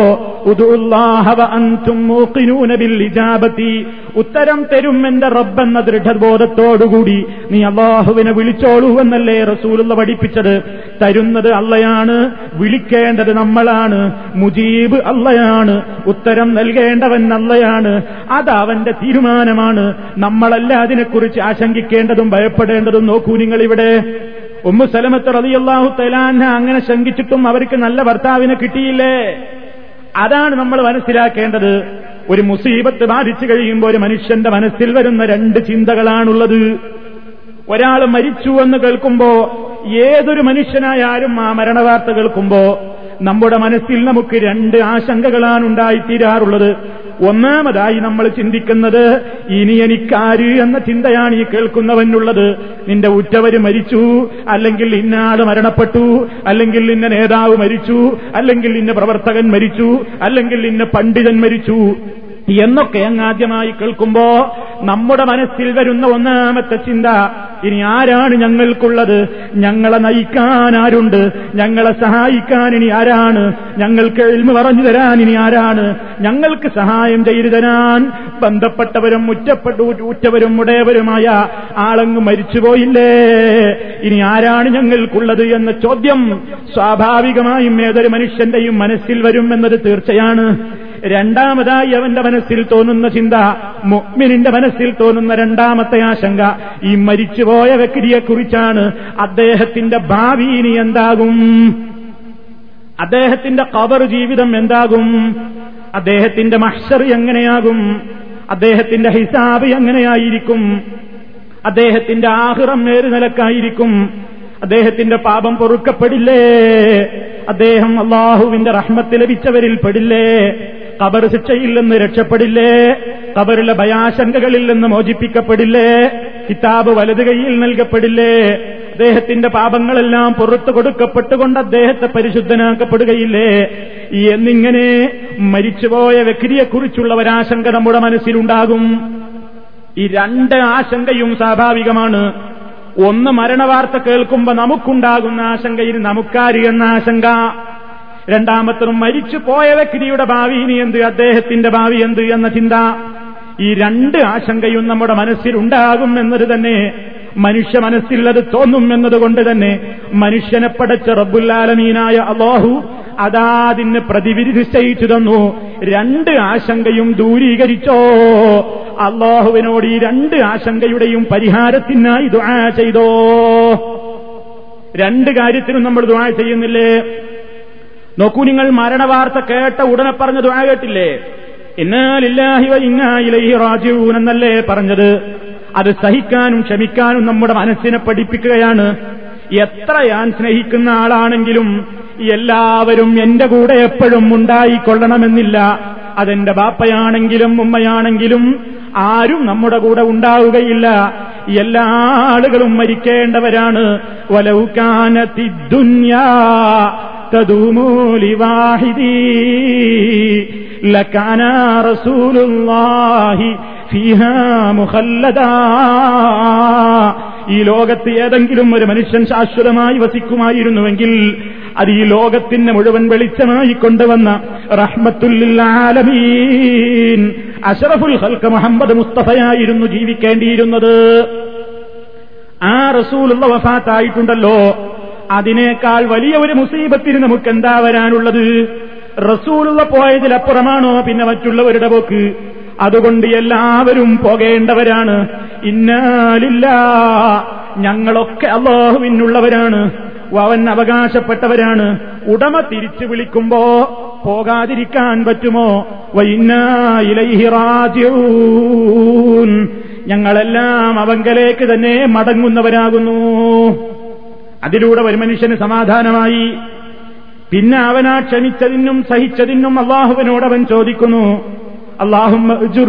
Speaker 1: ഉത്തരം തരും എന്റെ റബ്ബെന്ന ദൃഢബോധത്തോടുകൂടി നീ അള്ളാഹുവിനെ വിളിച്ചോളൂ എന്നല്ലേ റസൂലുള്ള പഠിപ്പിച്ചത് തരുന്നത് അള്ളയാണ് വിളിക്കേണ്ടത് നമ്മളാണ് മുജീബ് അള്ളയാണ് ഉത്തരം നൽകേണ്ടവൻ അള്ളയാണ് അത് അവന്റെ തീരുമാനമാണ് നമ്മളല്ല അതിനെക്കുറിച്ച് ആശങ്കിക്കേണ്ടതും ഭയപ്പെടേണ്ടതും നോക്കൂ നിങ്ങൾ ഇവിടെ ഉമ്മു സലമത്ത് റളിയല്ലാഹു തലാന്ന അങ്ങനെ ശങ്കിച്ചിട്ടും അവർക്ക് നല്ല ഭർത്താവിനെ കിട്ടിയില്ലേ അതാണ് നമ്മൾ മനസ്സിലാക്കേണ്ടത് ഒരു മുസീബത്ത് ബാധിച്ചു കഴിയുമ്പോൾ ഒരു മനുഷ്യന്റെ മനസ്സിൽ വരുന്ന രണ്ട് ചിന്തകളാണുള്ളത് ഒരാൾ മരിച്ചു എന്ന് കേൾക്കുമ്പോ ഏതൊരു മനുഷ്യനായാലും ആ മരണവാർത്ത കേൾക്കുമ്പോ നമ്മുടെ മനസ്സിൽ നമുക്ക് രണ്ട് ആശങ്കകളാണ് ഉണ്ടായിത്തീരാറുള്ളത് ഒന്നാമതായി നമ്മൾ ചിന്തിക്കുന്നത് ഇനി എനിക്കാര് എന്ന ചിന്തയാണ് ഈ കേൾക്കുന്നവനുള്ളത് നിന്റെ ഉറ്റവര് മരിച്ചു അല്ലെങ്കിൽ ഇന്നാള് മരണപ്പെട്ടു അല്ലെങ്കിൽ ഇന്ന നേതാവ് മരിച്ചു അല്ലെങ്കിൽ ഇന്ന പ്രവർത്തകൻ മരിച്ചു അല്ലെങ്കിൽ ഇന്ന പണ്ഡിതൻ മരിച്ചു എന്നൊക്കെ അങ്ങാദ്യമായി കേൾക്കുമ്പോ നമ്മുടെ മനസ്സിൽ വരുന്ന ഒന്നാമത്തെ ചിന്ത ഇനി ആരാണ് ഞങ്ങൾക്കുള്ളത് ഞങ്ങളെ നയിക്കാൻ ആരുണ്ട് ഞങ്ങളെ സഹായിക്കാൻ ഇനി ആരാണ് ഞങ്ങൾക്ക് എൽമ പറഞ്ഞു തരാൻ ഇനി ആരാണ് ഞങ്ങൾക്ക് സഹായം ചെയ്തു തരാൻ ബന്ധപ്പെട്ടവരും മുറ്റപ്പെട്ടു ഉറ്റവരും ഉടയവരുമായ ആളങ്ങ് മരിച്ചുപോയില്ലേ ഇനി ആരാണ് ഞങ്ങൾക്കുള്ളത് എന്ന ചോദ്യം സ്വാഭാവികമായും ഏതൊരു മനുഷ്യന്റെയും മനസ്സിൽ വരും എന്നത് തീർച്ചയാണ് രണ്ടാമതായി അവന്റെ മനസ്സിൽ തോന്നുന്ന ചിന്ത മുഅ്മിനിന്റെ മനസ്സിൽ തോന്നുന്ന രണ്ടാമത്തെ ആശങ്ക ഈ മരിച്ചുപോയ വ്യക്തിയെക്കുറിച്ചാണ് അദ്ദേഹത്തിന്റെ ഭാവി ഇനി എന്താകും അദ്ദേഹത്തിന്റെ കബർ ജീവിതം എന്താകും അദ്ദേഹത്തിന്റെ മഹ്ഷർ എങ്ങനെയാകും അദ്ദേഹത്തിന്റെ ഹിസാബ് എങ്ങനെയായിരിക്കും അദ്ദേഹത്തിന്റെ ആഹ്റം നേര് നിലക്കായിരിക്കും അദ്ദേഹത്തിന്റെ പാപം പൊറുക്കപ്പെടില്ലേ അദ്ദേഹം അള്ളാഹുവിന്റെ റഹ്മത്ത് ലഭിച്ചവരിൽ പെടില്ലേ കബർ ശിക്ഷയിൽ നിന്ന് രക്ഷപ്പെടില്ലേ കബറിലെ ഭയാശങ്കകളിൽ നിന്ന് മോചിപ്പിക്കപ്പെടില്ലേ കിതാബ് വലത് കൈയിൽ നൽകപ്പെടില്ലേ അദ്ദേഹത്തിന്റെ പാപങ്ങളെല്ലാം പുറത്തു കൊടുക്കപ്പെട്ടുകൊണ്ട് അദ്ദേഹത്തെ പരിശുദ്ധനാക്കപ്പെടുകയില്ലേ എന്നിങ്ങനെ മരിച്ചുപോയ വ്യക്തിയെക്കുറിച്ചുള്ള ഒരാശങ്ക നമ്മുടെ മനസ്സിലുണ്ടാകും ഈ രണ്ട് ആശങ്കയും സ്വാഭാവികമാണ് ഒന്ന് മരണവാർത്ത കേൾക്കുമ്പോ നമുക്കുണ്ടാകുന്ന ആശങ്കയിൽ നമുക്കാര് എന്ന ആശങ്ക രണ്ടാമത്തതും മരിച്ചു പോയ വ്യക്തിയുടെ ഭാവി ഇനി എന്ത് അദ്ദേഹത്തിന്റെ ഭാവി എന്ത് എന്ന ചിന്ത ഈ രണ്ട് ആശങ്കയും നമ്മുടെ മനസ്സിലുണ്ടാകും എന്നത് തന്നെ മനുഷ്യ മനസ്സിൽ അത് തോന്നും എന്നതുകൊണ്ട് തന്നെ മനുഷ്യനെ പടച്ച റബ്ബുല്ലാലമീനായ അള്ളാഹു അതാതിന് പ്രതിവിധി നിശ്ചയിച്ചു തന്നു രണ്ട് ആശങ്കയും ദൂരീകരിച്ചോ അള്ളാഹുവിനോട് ഈ രണ്ട് ആശങ്കയുടെയും പരിഹാരത്തിനായി ദുആ ചെയ്തോ രണ്ട് കാര്യത്തിനും നമ്മൾ ദുആ ചെയ്യുന്നില്ലേ നോക്കൂ നിങ്ങൾ മരണവാർത്ത കേട്ട ഉടനെ പറഞ്ഞ ദുആ കേട്ടില്ലേ ഇന്നാലില്ലാഹി വ ഇന്നാ ഇലൈഹി റാജിഊൻ എന്നല്ലേ പറഞ്ഞത് അത് സഹിക്കാനും ക്ഷമിക്കാനും നമ്മുടെ മനസ്സിനെ പഠിപ്പിക്കുകയാണ് എത്ര ഞാൻ സ്നേഹിക്കുന്ന ആളാണെങ്കിലും എല്ലാവരും എന്റെ കൂടെ എപ്പോഴും ഉണ്ടായിക്കൊള്ളണമെന്നില്ല അതെന്റെ ബാപ്പയാണെങ്കിലും ഉമ്മയാണെങ്കിലും ആരും നമ്മുടെ കൂടെ ഉണ്ടാവുകയില്ല എല്ലാ ആളുകളും മരിക്കേണ്ടവരാണ് വലൗകാനത്തി ദുന്യാ തദൂമൂലി വാഹിദീ ലക്കാന റസൂലുള്ളാഹി ഫീഹാ മുഖല്ലദാ ഈ ലോകത്ത് ഏതെങ്കിലും ഒരു മനുഷ്യൻ ശാശ്വതമായി വസിക്കുമായിരുന്നുവെങ്കിൽ അത് ഈ ലോകത്തിന് മുഴുവൻ വെളിച്ചമായി കൊണ്ടുവന്ന റഹ്മത്തുല്ലാലമീൻ അഷറഫുൽ ഹൽക്ക മുഹമ്മദ് മുസ്തഫയായിരുന്നു ജീവിക്കേണ്ടിയിരുന്നത് ആ റസൂലുള്ള വഫാത്തായിട്ടുണ്ടല്ലോ അതിനേക്കാൾ വലിയ ഒരു മുസീബത്തിന് നമുക്ക് എന്താ വരാനുള്ളത് റസൂലുള്ള പോയതിലപ്പുറമാണോ പിന്നെ മറ്റുള്ളവരുടെ പോക്ക് അതുകൊണ്ട് എല്ലാവരും പോകേണ്ടവരാണ് ഇന്നാലില്ല ഞങ്ങളൊക്കെ അള്ളാഹുവിനുള്ളവരാണ് അവൻ അവകാശപ്പെട്ടവരാണ് ഉടമ തിരിച്ചു വിളിക്കുമ്പോ പോകാതിരിക്കാൻ പറ്റുമോ വൈനായിലൈഹിറാജൂൻ ഞങ്ങളെല്ലാം അവങ്കലേക്ക് തന്നെ മടങ്ങുന്നവരാകുന്നു അതിലൂടെ ഒരു മനുഷ്യന് സമാധാനമായി പിന്നെ അവനാ ക്ഷമിച്ചതിനും സഹിച്ചതിനും അള്ളാഹുവിനോട് അവൻ ചോദിക്കുന്നു അള്ളാഹും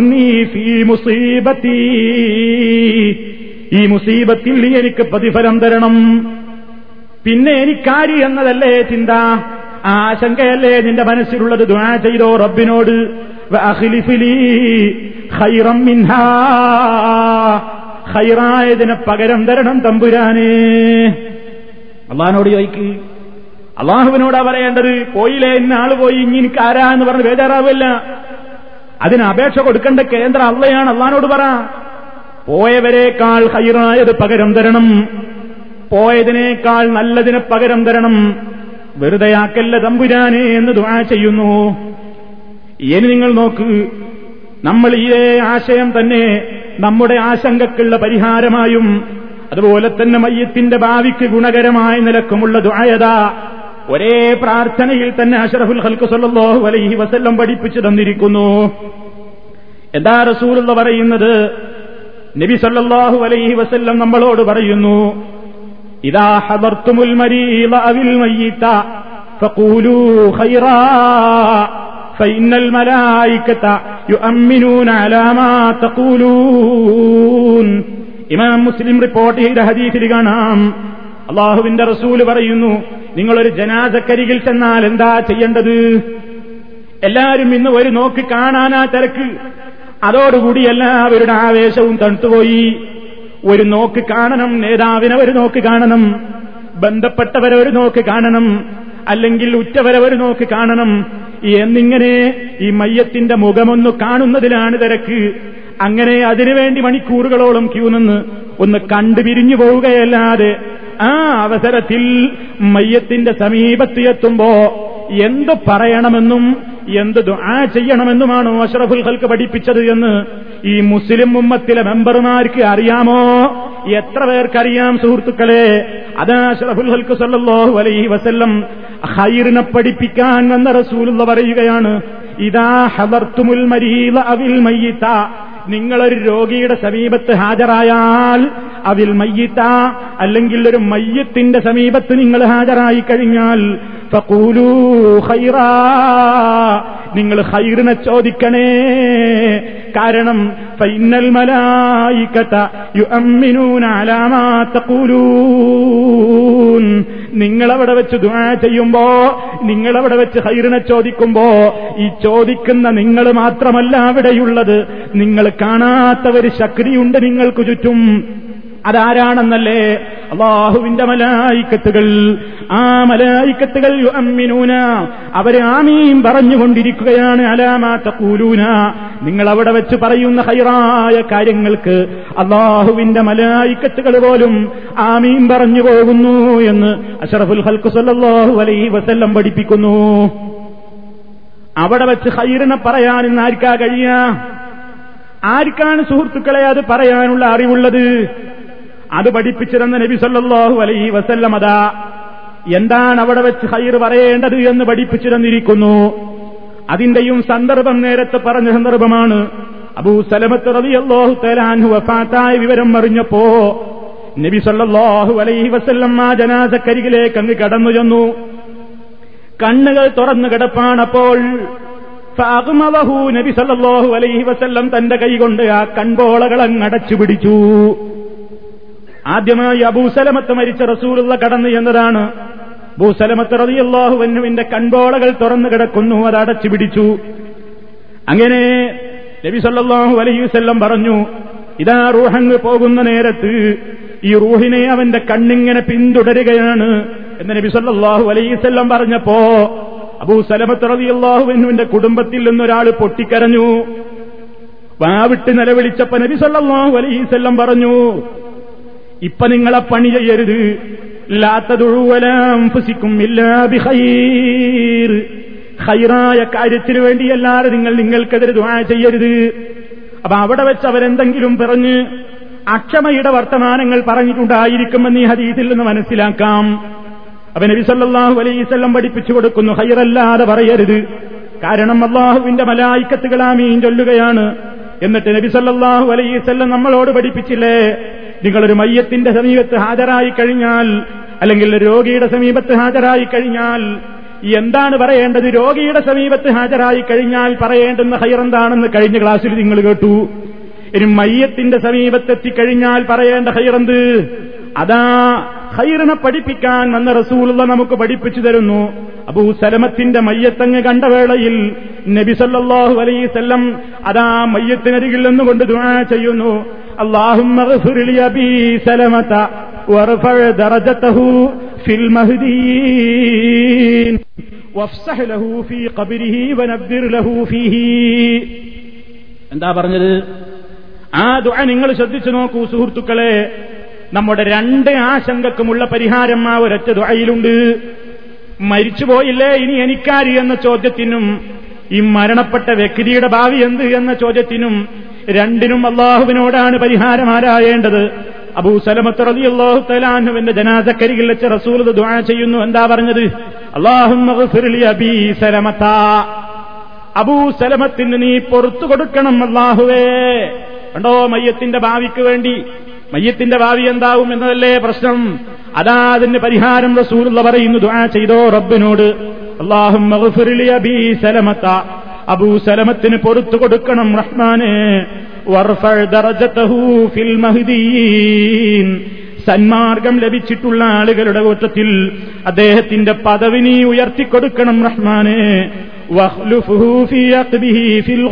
Speaker 1: ഈ മുസീബത്തിൽ നീ എനിക്ക് പ്രതിഫലം തരണം പിന്നെ എനിക്കാരി എന്നതല്ലേ ചിന്ത ആശങ്കയല്ലേ നിന്റെ മനസ്സിലുള്ളത് ദുആ ചെയ്തോ റബ്ബിനോട് ഹൈറായതിനെ പകരം തരണം തമ്പുരാനേ അള്ളഹാനോട് ചോദിക്ക് അള്ളാഹുവിനോടാ പറയേണ്ടത് പോയില്ലേ ഇന്ന ആള് പോയി ഇനി എനിക്ക് ആരാ എന്ന് പറഞ്ഞ് ബേജാറാവില്ല അതിന് അപേക്ഷ കൊടുക്കേണ്ട കേന്ദ്ര അള്ളയാണ് അള്ളഹാനോട് പറ പോയവരെക്കാൾ ഹൈറായത് പകരം തരണം പോയതിനേക്കാൾ നല്ലതിനെ പകരം തരണം വെറുതെയാക്കല്ല തമ്പുരാനെ എന്ന് ദുആ ചെയ്യുന്നു ഇനി നിങ്ങൾ നോക്ക് നമ്മൾ ഇതേ ആശയം തന്നെ നമ്മുടെ ആശങ്കക്കുള്ള പരിഹാരമായും അതുപോലെ തന്നെ മയ്യത്തിന്റെ ഭാവിക്ക് ഗുണകരമായ നിലക്കുമുള്ള ദുആയത ഒരേ പ്രാർത്ഥനയിൽ തന്നെ അഷറഫുൽ ഹൽക്ക് സല്ലല്ലാഹു അലൈഹി വസല്ലം പഠിപ്പിച്ചു തന്നിരിക്കുന്നു എന്താ റസൂലുള്ള പറയുന്നത് നബി സല്ലല്ലാഹു അലൈഹി വസല്ലം നമ്മളോട് പറയുന്നു ഇതാ ഹദർത്തുമുൽ മരീള അവിൽ മയ്യിത ഫഖൂലൂ ഖൈറാ فإن الملائكة يؤمنون على ما تقولون ഇമാം മുസ്ലിം റിപ്പോർട്ട് ചെയ്ത ഹദീസിൽ കാണാം അള്ളാഹുവിന്റെ റസൂല് പറയുന്നു നിങ്ങളൊരു ജനാസക്കരികിൽ ചെന്നാൽ എന്താ ചെയ്യേണ്ടത് എല്ലാരും ഇന്ന് ഒരു നോക്ക് കാണാനാ തിരക്ക് അതോടുകൂടി എല്ലാവരുടെ ആവേശവും തണുത്തുപോയി ഒരു നോക്ക് കാണണം നേതാവിനെ ഒരു നോക്ക് കാണണം ബന്ധപ്പെട്ടവരെ ഒരു നോക്ക് കാണണം അല്ലെങ്കിൽ ഉറ്റവരെ ഒരു നോക്ക് കാണണം എന്നിങ്ങനെ ഈ മയ്യത്തിന്റെ മുഖമൊന്നു കാണുന്നതിലാണ് തിരക്ക് അങ്ങനെ അതിനുവേണ്ടി മണിക്കൂറുകളോളം ക്യൂ നിന്ന് ഒന്ന് കണ്ടു പിരിഞ്ഞു പോവുകയല്ലാതെ ആ അവസരത്തിൽ മയ്യത്തിന്റെ സമീപത്ത് എത്തുമ്പോ എന്ത് പറയണമെന്നും എന്ത് ദുആ ചെയ്യണമെന്നുമാണോ അഷ്റഫുൽ ഹൽക്ക് പഠിപ്പിച്ചത് എന്ന് ഈ മുസ്ലിം ഉമ്മത്തിലെ മെമ്പർമാർക്ക് അറിയാമോ എത്ര പേർക്കറിയാം സുഹൃത്തുക്കളെ അതാ അഷ്റഫുൽ ഹൽക്ക് സല്ലല്ലാഹു അലൈഹി വസല്ലം ഹൈറിനെ പഠിപ്പിക്കാൻ വന്ന റസൂലുള്ള പറയുകയാണ് ഇതാ ഹദർത്തുമുൽ മരീല അവിൽ മയ്യിത്ത നിങ്ങളൊരു രോഗിയുടെ സമീപത്ത് ഹാജരായാൽ അവിൽ മയ്യിത്ത അല്ലെങ്കിൽ ഒരു മയ്യത്തിന്റെ സമീപത്ത് നിങ്ങൾ ഹാജരായി കഴിഞ്ഞാൽ ഫഖൂലൂ ഖൈറാ നിങ്ങൾ ഹൈറിനെ ചോദിക്കണേ കാരണം ഫൈനൽ മലായിക്കത്ത യുഅമ്മിനൂന അലാ മാ തഖൂലൂൻ നിങ്ങളവിടെ വെച്ച് ദുആ ചെയ്യുമ്പോ നിങ്ങളവിടെ വെച്ച് ഹൈറിനെ ചോദിക്കുമ്പോ ഈ ചോദിക്കുന്ന നിങ്ങൾ മാത്രമല്ല അവിടെയുള്ളത് നിങ്ങൾ കാണാത്ത ഒരു ശക്തിയുണ്ട് നിങ്ങൾക്ക് ചുറ്റും അതാരാണെന്നല്ലേ അള്ളാഹുവിന്റെ മലായിക്കത്തുകൾ ആ മലായിക്കത്തുകൾ അമ്മിനൂന അവര് ആമീം പറഞ്ഞുകൊണ്ടിരിക്കുകയാണ് അലാമാത്ത കൂലൂന നിങ്ങൾ അവിടെ വെച്ച് പറയുന്ന ഹൈറായ കാര്യങ്ങൾക്ക് അള്ളാഹുവിന്റെ മലായിക്കത്തുകൾ പോലും ആമീം പറഞ്ഞു പോകുന്നു എന്ന് അഷറഫുൽ ഹൽക്കു സല്ലാഹു അലൈഹി വസല്ലം പഠിപ്പിക്കുന്നു അവിടെ വെച്ച് ഹൈറിനെ പറയാൻ ഇന്ന് ആർക്കാ കഴിയാ ആർക്കാണ് സുഹൃത്തുക്കളെ അത് പറയാനുള്ള അറിവുള്ളത് അത് പഠിപ്പിച്ചിരുന്ന നബി സല്ലാഹു അലൈഹി വസല്ലം അതാ എന്താണ് അവിടെ വെച്ച് ഹൈർ പറയേണ്ടത് എന്ന് പഠിപ്പിച്ചിരുന്നിരിക്കുന്നു അതിന്റെയും സന്ദർഭം നേരത്തെ പറഞ്ഞ സന്ദർഭമാണ് അബൂ സലമത്ത് റബി അള്ളാഹു തലാൻഹു വഫാത്തായ വിവരം അറിഞ്ഞപ്പോ നബി സല്ലാഹു അലൈഹി വസല്ലം ആ ജനാസക്കരികിലേക്ക് അങ്ങ് കടന്നു ചെന്നു കണ്ണുകൾ തുറന്നു കിടപ്പാണപ്പോൾ ഫാഗുമവഹു നബി സല്ലാഹു അലൈഹി വസല്ലം തന്റെ കൈകൊണ്ട് ആ കൺപോളകൾ അങ്ങ് അടച്ചു പിടിച്ചു ആദ്യമായി അബൂസലമത്ത് മരിച്ച റസൂലുള്ള കടന്നു എന്നതാണ് ഭൂസലമത്ത് റതിയല്ലാഹു വന്നുവിന്റെ കൺപോളകൾ തുറന്നു കിടക്കുന്നു അത് അടച്ചു പിടിച്ചു അങ്ങനെ നബി സല്ലാഹു അലൈവല്ലം പറഞ്ഞു ഇതാ റൂഹങ്ങ് പോകുന്ന നേരത്ത് ഈ റൂഹിനെ അവന്റെ കണ്ണിങ്ങനെ പിന്തുടരുകയാണ് എന്ന് നബി സല്ലാഹു അലൈവല്ലം പറഞ്ഞപ്പോ അബൂ സലമത്ത് റതിയല്ലാഹു വന്നുവിന്റെ കുടുംബത്തിൽ നിന്നൊരാൾ പൊട്ടിക്കരഞ്ഞു വാവിട്ട് നിലവിളിച്ചപ്പോ നബി സല്ലാഹു അലൈവല്ലം പറഞ്ഞു ഇപ്പൊ നിങ്ങളെ പണി ചെയ്യരുത് ലാത്തതൊഴുവലാംഫുസിക്കും ഹൈറായ കാര്യത്തിനു വേണ്ടിയല്ലാതെ നിങ്ങൾ നിങ്ങൾക്കെതിരെ ദുആ ചെയ്യരുത് അപ്പൊ അവിടെ വെച്ച് അവരെന്തെങ്കിലും പറഞ്ഞ് അക്ഷമയുടെ വർത്തമാനങ്ങൾ പറഞ്ഞിട്ടുണ്ടായിരിക്കുമെന്ന് ഈ ഹദീസിൽ നിന്ന് മനസ്സിലാക്കാം അപ്പൊ നബി സല്ലാഹു അലൈവല്ലം പഠിപ്പിച്ചു കൊടുക്കുന്നു ഹൈറല്ലാതെ പറയരുത് കാരണം അള്ളാഹുവിന്റെ മലായിക്കത്തുകളാമീൻ ചൊല്ലുകയാണ് എന്നിട്ട് നബി സല്ലാഹു അലൈവല്ലം നമ്മളോട് പഠിപ്പിച്ചില്ലേ നിങ്ങളൊരു മയ്യത്തിന്റെ സമീപത്ത് ഹാജരായി കഴിഞ്ഞാൽ അല്ലെങ്കിൽ രോഗിയുടെ സമീപത്ത് ഹാജരായി കഴിഞ്ഞാൽ എന്താണ് പറയേണ്ടത് രോഗിയുടെ സമീപത്ത് ഹാജരായി കഴിഞ്ഞാൽ പറയേണ്ടുന്ന ഹൈറെന്താണെന്ന് കഴിഞ്ഞ ക്ലാസ്സിൽ നിങ്ങൾ കേട്ടു ഇനി മയ്യത്തിന്റെ സമീപത്തെത്തിക്കഴിഞ്ഞാൽ പറയേണ്ട ഹൈറന്ത് അതാ ഹൈറിനെ പഠിപ്പിക്കാൻ വന്ന റസൂലുള്ള നമുക്ക് പഠിപ്പിച്ചു തരുന്നു അബൂ സലമത്തിന്റെ മയ്യത്തങ്ങ് കണ്ട വേളയിൽ നബി സല്ലാഹു അലൈസല്ലം അതാ മയ്യത്തിനരികിൽ നിന്നുകൊണ്ട് ദുആ ചെയ്യുന്നു اللهم اغفر لأبي سلمة وارفع درجته في المهديين وافسح له في قبره ونبذر له فيه എന്താ പറഞ്ഞത് ആ ദുആ നിങ്ങൾ ശ്രദ്ധിച്ചു നോക്കൂ സുഹൃത്തുക്കളെ നമ്മുടെ രണ്ട് ആശങ്കക്കുമുള്ള പരിഹാരം ആ ഒരൊറ്റ ദുആയിലുണ്ട് മരിച്ചുപോയില്ലേ ഇനി എനിക്കാര് എന്ന ചോദ്യത്തിനും ഈ മരണപ്പെട്ട വ്യക്തിയുടെ ഭാവി എന്ത് എന്ന ചോദ്യത്തിനും രണ്ടിനും അള്ളാഹുവിനോടാണ് പരിഹാരം ആരായേണ്ടത് അബൂ സലമത്ത് റലി അള്ളാഹു തലാഹുവിന്റെ ജനാസക്കരികിൽ വെച്ച് റസൂൽ ദുആ ചെയ്യുന്നു എന്താ പറഞ്ഞത് അബീ സലമത്ത അബൂ സലമത്തിന് നീ പൊറത്തു കൊടുക്കണം അള്ളാഹുവേ കണ്ടോ മയ്യത്തിന്റെ ഭാവിക്ക് വേണ്ടി മയ്യത്തിന്റെ ഭാവി എന്താവും എന്നതല്ലേ പ്രശ്നം അതാ അതിന് പരിഹാരം റസൂലുള്ള പറയുന്നു ദുആ ചെയ്തോ റബ്ബിനോട് അള്ളാഹും അബീ സലമത്ത അബൂ സലമത്തിന് പൊറത്തു കൊടുക്കണം റഹ്മാനെ സന്മാർഗം ലഭിച്ചിട്ടുള്ള ആളുകളുടെ കൂട്ടത്തിൽ അദ്ദേഹത്തിന്റെ പദവി നീ ഉയർത്തിക്കൊടുക്കണം റഹ്മാനെ വഖ്ലുഫുഹു ഫീ അഖ്ബിഹി ഫിൽ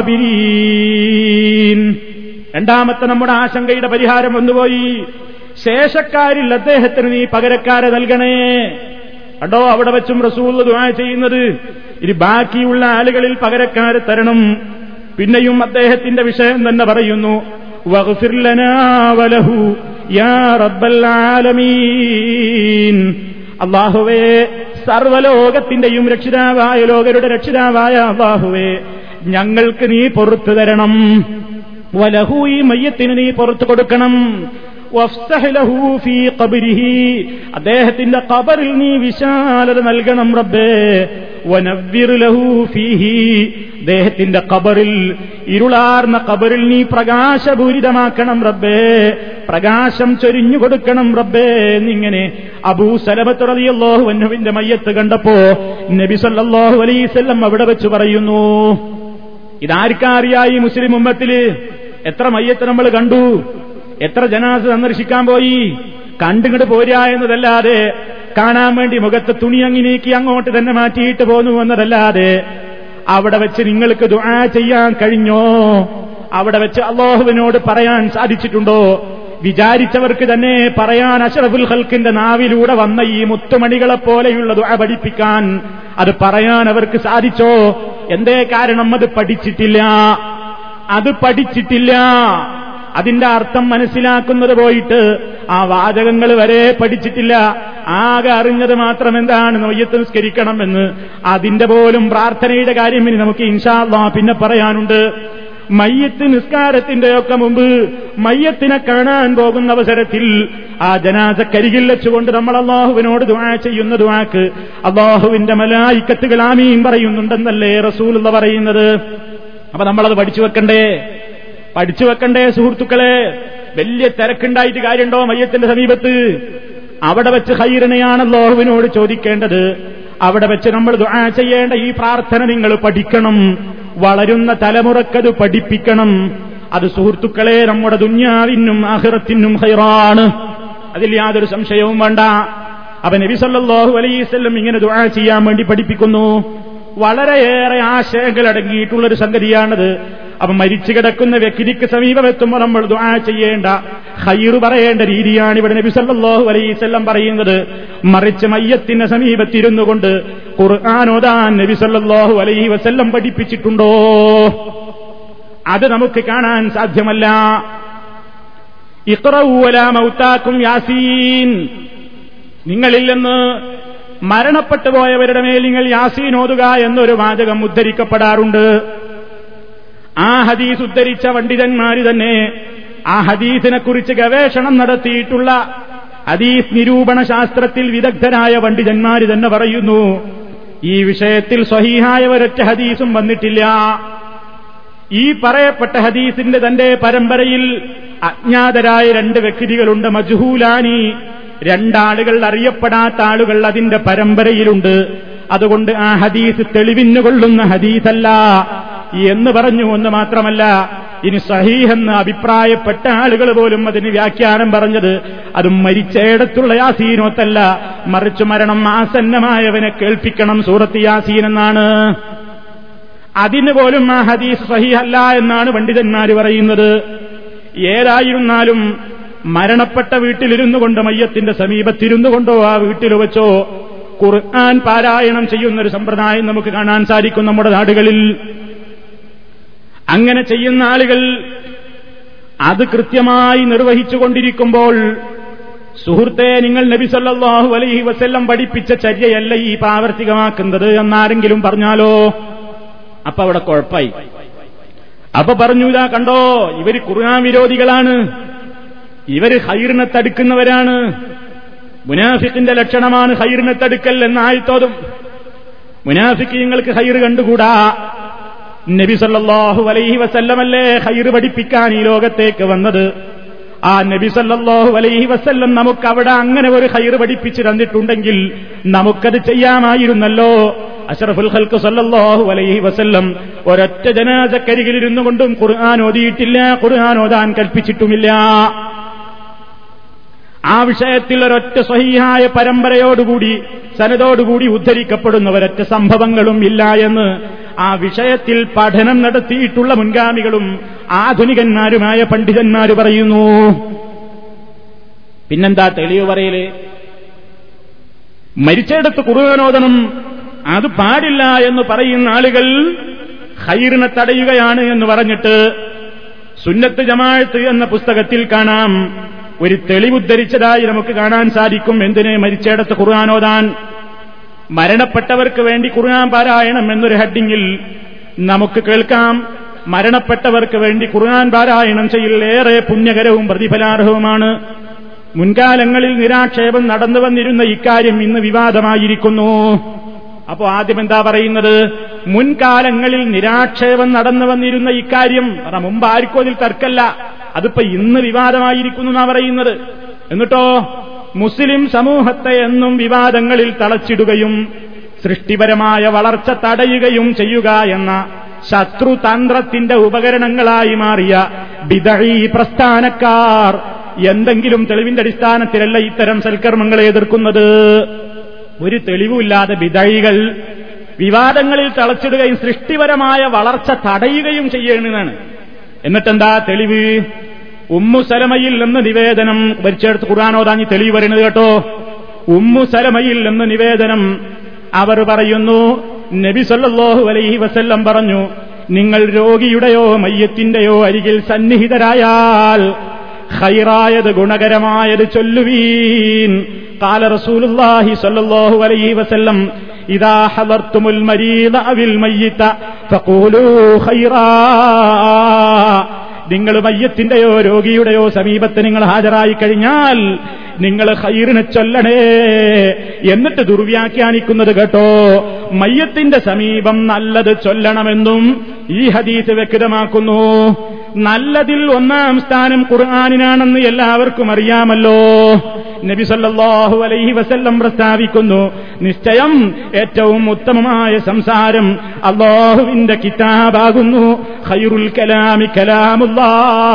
Speaker 1: ഗാബിരീൻ. രണ്ടാമത്തെ നമ്മുടെ ആശങ്കയുടെ പരിഹാരം വന്നുപോയി ശേഷക്കാരിൽ അദ്ദേഹത്തിന് നീ പകരക്കാരെ നൽകണേ കണ്ടോ അവിടെ വെച്ചും റസൂൽ ദുആ ചെയ്യുന്നത് ഇനി ബാക്കിയുള്ള ആളുകളിൽ പകരക്കാരെ തരണം പിന്നെയും അദ്ദേഹത്തിന്റെ വിഷയം തന്നെ പറയുന്നു വഗ്ഫിർ ലനാ വലഹു യാ റബ്ബൽ ആലമീൻ അള്ളാഹുവേ സർവലോകത്തിന്റെയും രക്ഷിതാവായ ലോകരുടെ രക്ഷിതാവായ അള്ളാഹുവേ ഞങ്ങൾക്ക് നീ പൊറത്തു തരണം വലഹു ഈ മയ്യത്തിന് നീ പുറത്തു കൊടുക്കണം വഫ്സഹ് ലഹു ഫീ ഖബ്രിഹി അദ്ദേഹത്തിന്റെ ഖബറിൽ നീ വിശാലത നൽകണം റബ്ബേ വനവ്വിർ ലഹു ഫീഹി അദ്ദേഹത്തിന്റെ ഖബറിൽ ഇരുളാർന്ന ഖബറിൽ നീ പ്രകാശപൂരിതമാക്കണം റബ്ബേ പ്രകാശം ചൊരിഞ്ഞു കൊടുക്കണം റബ്ബേ എന്നിങ്ങനെ അബൂ സലമത്ത് റളിയല്ലാഹു അൻഹുവിന്റെ മയ്യത്ത് കണ്ടപ്പോ നബി സല്ലല്ലാഹു അലൈഹി വസല്ലം അവിടെ വെച്ച് പറയുന്നു ഇതാർക്കറിയായി മുസ്ലിം ഉമ്മത്തില് എത്ര മയ്യത്ത് നമ്മൾ കണ്ടു എത്ര ജനാസ സന്ദർശിക്കാൻ പോയി കണ്ടിങ്ങോട്ട് പോരാ എന്നതല്ലാതെ കാണാൻ വേണ്ടി മുഖത്ത് തുണി അങ്ങി നീക്കി അങ്ങോട്ട് തന്നെ മാറ്റിയിട്ട് പോന്നു എന്നതല്ലാതെ അവിടെ വെച്ച് നിങ്ങൾക്ക് ദുആ ചെയ്യാൻ കഴിഞ്ഞോ അവിടെ വെച്ച് അള്ളാഹുവിനോട് പറയാൻ സാധിച്ചിട്ടുണ്ടോ വിചാരിച്ചവർക്ക് തന്നെ പറയാൻ അഷറഫുൽ ഹൽക്കിന്റെ നാവിലൂടെ വന്ന ഈ മുത്തുമണികളെ പോലെയുള്ള ദുആ പഠിപ്പിക്കാൻ അത് പറയാൻ അവർക്ക് സാധിച്ചോ എന്തേ കാരണം അത് പഠിച്ചിട്ടില്ല അത് പഠിച്ചിട്ടില്ല അതിന്റെ അർത്ഥം മനസ്സിലാക്കുന്നത് പോയിട്ട് ആ വാചകങ്ങൾ വരെ പഠിച്ചിട്ടില്ല ആകെ അറിഞ്ഞത് മാത്രം എന്താണ് നൊയ്യത്ത് നിസ്കരിക്കണം എന്ന് അതിന്റെ പോലും പ്രാർത്ഥനയുടെ കാര്യം ഇനി നമുക്ക് ഇൻഷാല്ലാ പിന്നെ പറയാനുണ്ട് മയ്യത്ത് നിസ്കാരത്തിന്റെയൊക്കെ മുമ്പ് മയ്യത്തിനെ കാണാൻ പോകുന്ന അവസരത്തിൽ ആ ജനാസക്കരികിൽ വെച്ചുകൊണ്ട് നമ്മൾ അള്ളാഹുവിനോട് ദുആ ചെയ്യുന്ന ദുആക്ക് അള്ളാഹുവിന്റെ മലായിക്കത്തുകൾ ആമീൻ പറയുന്നുണ്ടെന്നല്ലേ റസൂൽ പറയുന്നത് അപ്പൊ നമ്മളത് പഠിച്ചു വെക്കണ്ടേ പഠിച്ചു വെക്കണ്ടേ സുഹൃത്തുക്കളെ വലിയ തിരക്കുണ്ടായിട്ട് കാര്യമുണ്ടോ മയ്യത്തിന്റെ സമീപത്ത് അവിടെ വെച്ച് ഹൈറിനെയാണ് അള്ളാഹുവിനോട് ചോദിക്കേണ്ടത് അവിടെ വെച്ച് നമ്മൾ ദുആ ചെയ്യേണ്ട ഈ പ്രാർത്ഥന നിങ്ങൾ പഠിക്കണം വളരുന്ന തലമുറക്കത് പഠിപ്പിക്കണം അത് സുഹൃത്തുക്കളെ നമ്മുടെ ദുന്യാവിനും ആഹിറത്തിനും ഹൈറാണ് അതിൽ യാതൊരു സംശയവും വേണ്ട അപ്പൊ നബി സല്ലല്ലാഹു അലൈവല്ലം ഇങ്ങനെ ദുആ ചെയ്യാൻ വേണ്ടി പഠിപ്പിക്കുന്നു വളരെയേറെ ആശയങ്ങൾ അടങ്ങിയിട്ടുള്ളൊരു സംഗതിയാണത് അപ്പൊ മരിച്ചു കിടക്കുന്ന വ്യക്തിക്ക് സമീപമെത്തുമ്പോൾ നമ്മൾ ദുആ ചെയ്യേണ്ട ഹൈറ് പറയേണ്ട രീതിയാണ് ഇവിടെ നബി സല്ലല്ലാഹു അലൈവല്ലം പറയുന്നത് മറിച്ച് മയ്യത്തിന്റെ സമീപത്തിരുന്നു കൊണ്ട് ഖുർആാനോദാൻ നബി സല്ലല്ലാഹു അലൈഹി വസല്ലം പഠിപ്പിച്ചിട്ടുണ്ടോ അത് നമുക്ക് കാണാൻ സാധ്യമല്ല മൗത്താക്കും യാസീൻ നിങ്ങളിൽ നിന്ന് മരണപ്പെട്ടു പോയവരുടെ മേൽ നിങ്ങൾ യാസീൻ ഓതുക എന്നൊരു വാചകം ഉദ്ധരിക്കപ്പെടാറുണ്ട് ആ ഹദീസ് ഉദ്ധരിച്ച പണ്ഡിതന്മാര് തന്നെ ആ ഹദീസിനെ കുറിച്ച് ഗവേഷണം നടത്തിയിട്ടുള്ള ഹദീസ് നിരൂപണ ശാസ്ത്രത്തിൽ വിദഗ്ധരായ പണ്ഡിതന്മാര് തന്നെ പറയുന്നു ഈ വിഷയത്തിൽ സ്വഹീഹായ ഒരൊറ്റ ഹദീസും വന്നിട്ടില്ല ഈ പറയപ്പെട്ട ഹദീസിന്റെ തന്റെ പരമ്പരയിൽ അജ്ഞാതരായ രണ്ട് വ്യക്തികളുണ്ട് മജ്ഹൂലാനി രണ്ടാളുകൾ അറിയപ്പെടാത്ത ആളുകൾ അതിന്റെ പരമ്പരയിലുണ്ട് അതുകൊണ്ട് ആ ഹദീസ് തെളിവിന്നുകൊള്ളുന്ന ഹദീസല്ല എന്ന് പറഞ്ഞു എന്ന് മാത്രമല്ല ഇനി സഹീഹെന്ന് അഭിപ്രായപ്പെട്ട ആളുകൾ പോലും അതിന് വ്യാഖ്യാനം പറഞ്ഞത് അതും മരിച്ചയിടത്തുള്ള യാസീനോത്തല്ല മറിച്ചു മരണം ആസന്നമായവനെ കേൾപ്പിക്കണം സൂറത്ത് യാസീൻ എന്നാണ് അതിന് പോലും ആ ഹദീസ് സഹിഹല്ല എന്നാണ് പണ്ഡിതന്മാർ പറയുന്നത് ഏതായിരുന്നാലും മരണപ്പെട്ട വീട്ടിലിരുന്നു കൊണ്ട് മയ്യത്തിന്റെ സമീപത്തിരുന്നു കൊണ്ടോ ആ വീട്ടിൽ വെച്ചോ ഖുർആൻ പാരായണം ചെയ്യുന്നൊരു സമ്പ്രദായം നമുക്ക് കാണാൻ സാധിക്കും നമ്മുടെ നാടുകളിൽ അങ്ങനെ ചെയ്യുന്ന ആളുകൾ അത് കൃത്യമായി നിർവഹിച്ചുകൊണ്ടിരിക്കുമ്പോൾ സുഹൃത്തെ നിങ്ങൾ നബി സല്ലല്ലാഹു അലൈഹി വസല്ലം പഠിപ്പിച്ച ചര്യയല്ല ഈ പ്രാവർത്തികമാക്കുന്നത് എന്നാരെങ്കിലും പറഞ്ഞാലോ അപ്പൊ അവിടെ കുഴപ്പമായി അപ്പൊ പറഞ്ഞു ഇതാ കണ്ടോ ഇവര് ഖുർആൻ വിരോധികളാണ് ഇവര് ഹൈറിനെ തടുക്കുന്നവരാണ് മുനാഫിക്കിന്റെ ലക്ഷണമാണ് ഹൈറിനെ തടുക്കൽ എന്നായി തോതും മുനാഫിക്കങ്ങൾക്ക് ഹൈറ് കണ്ടുകൂടാ നബി സല്ലല്ലാഹു അലൈഹി വസല്ലമല്ലേ ഹൈറ് പഠിപ്പിക്കാൻ ഈ ലോകത്തേക്ക് വന്നത് ആ നബി സല്ലല്ലാഹു അലൈഹി വസല്ലം നമുക്ക് അവിടെ അങ്ങനെ ഒരു ഹൈറ് പഠിപ്പിച്ചു തന്നിട്ടുണ്ടെങ്കിൽ നമുക്കത് ചെയ്യാമായിരുന്നല്ലോ അഷറഫുൽ ഖൽക്ക് സല്ലല്ലാഹു അലൈഹി വസല്ലം ഒരൊറ്റ ജനാസക്കരികിലിരുന്നു കൊണ്ടും ഖുർആൻ ഓതിയിട്ടില്ല ഖുർആൻ ഓതാൻ കൽപ്പിച്ചിട്ടുമില്ല ആ വിഷയത്തിൽ ഒരൊറ്റ സ്വഹീഹായ പരമ്പരയോടുകൂടി സനതോടുകൂടി ഉദ്ധരിക്കപ്പെടുന്ന ഒരൊറ്റ സംഭവങ്ങളും ഇല്ല എന്ന് ആ വിഷയത്തിൽ പഠനം നടത്തിയിട്ടുള്ള മുൻഗാമികളും ആധുനികന്മാരുമായ പണ്ഡിതന്മാർ പറയുന്നു പിന്നെന്താ തെളിവ് പറയല് മരിച്ചെടുത്ത് കുറുവനോദനം അത് പാടില്ല എന്ന് പറയുന്ന ആളുകൾ ഹൈറിനെ തടയുകയാണ് എന്ന് പറഞ്ഞിട്ട് സുന്നത്ത് ജമാഴത്ത് എന്ന പുസ്തകത്തിൽ കാണാം ഒരു തെളിവുദ്ധരിച്ചതായി നമുക്ക് കാണാൻ സാധിക്കും എന്തിനെ മരിച്ചയിടത്ത് ഖുർആാനോദാൻ മരണപ്പെട്ടവർക്ക് വേണ്ടി ഖുർആൻ പാരായണം എന്നൊരു ഹെഡിങ്ങിൽ നമുക്ക് കേൾക്കാം മരണപ്പെട്ടവർക്ക് വേണ്ടി ഖുർആൻ പാരായണം ചെയ്യലേറെ പുണ്യകരവും പ്രതിഫലാർഹവുമാണ് മുൻകാലങ്ങളിൽ നിരാക്ഷേപം നടന്നു വന്നിരുന്ന ഇക്കാര്യം ഇന്ന് വിവാദമായിരിക്കുന്നു അപ്പോ ആദ്യം എന്താ പറയുന്നത് മുൻകാലങ്ങളിൽ നിരാക്ഷേപം നടന്നു വന്നിരുന്ന ഇക്കാര്യം മുമ്പ് ആർക്കും അതിൽ തർക്കല്ല അതിപ്പോ ഇന്ന് വിവാദമായിരിക്കുന്നു എന്നാ പറയുന്നത് എന്നിട്ടോ മുസ്ലിം സമൂഹത്തെ എന്നും വിവാദങ്ങളിൽ തളച്ചിടുകയും സൃഷ്ടിപരമായ വളർച്ച തടയുകയും ചെയ്യുക എന്ന ശത്രുതന്ത്രത്തിന്റെ ഉപകരണങ്ങളായി മാറിയ ബിദഴി പ്രസ്ഥാനക്കാർ എന്തെങ്കിലും തെളിവിന്റെ അടിസ്ഥാനത്തിലല്ല ഇത്തരം സൽക്കർമ്മങ്ങളെ എതിർക്കുന്നത് ഒരു തെളിവുമില്ലാതെ ബിദഴികൾ വിവാദങ്ങളിൽ തളച്ചിടുകയും സൃഷ്ടിപരമായ വളർച്ച തടയുകയും ചെയ്യണമെന്നാണ് എന്നിട്ടെന്താ തെളിവ് ഉമ്മു സലമയിൽ നിന്ന് നിവേദനം വരിച്ചെടുത്ത് ഖുർആാനോദാഞ്ഞ് തെളിവ് വരുന്നത് കേട്ടോ ഉമ്മു സലമയിൽ നിന്ന് നിവേദനം അവർ പറയുന്നു നബി സല്ലല്ലാഹു അലൈഹി വസല്ലം പറഞ്ഞു നിങ്ങൾ രോഗിയുടെയോ മയ്യത്തിന്റെയോ അരികിൽ സന്നിഹിതരായാൽ ഖൈറായത് ഗുണകരമായത് ചൊല്ലുവീൻ قال رسول الله صلى الله عليه وسلم إذا حضرتم المريض أو الميت فقولوا خيرا നിങ്ങൾ മയ്യത്തിന്റെയോ രോഗിയുടെയോ സമീപത്ത് നിങ്ങൾ ഹാജരായി കഴിഞ്ഞാൽ നിങ്ങൾ ഹൈറിനെ ചൊല്ലണേ എന്നിട്ട് ദുർവ്യാഖ്യാനിക്കുന്നത് കേട്ടോ മയ്യത്തിന്റെ സമീപം നല്ലത് ചൊല്ലണമെന്നും ഈ ഹദീസ് വ്യക്തമാക്കുന്നു നല്ലതിൽ ഒന്നാം സ്ഥാനം ഖുർആാനിനാണെന്ന് എല്ലാവർക്കും അറിയാമല്ലോ നബി സല്ലല്ലാഹു അലൈഹി വസല്ലം പ്രസ്താവിക്കുന്നു നിശ്ചയം ഏറ്റവും ഉത്തമമായ സംസാരം അള്ളാഹുവിന്റെ കിതാബാകുന്നു ഖൈറുൽ കലാമി കലാമുല്ലാ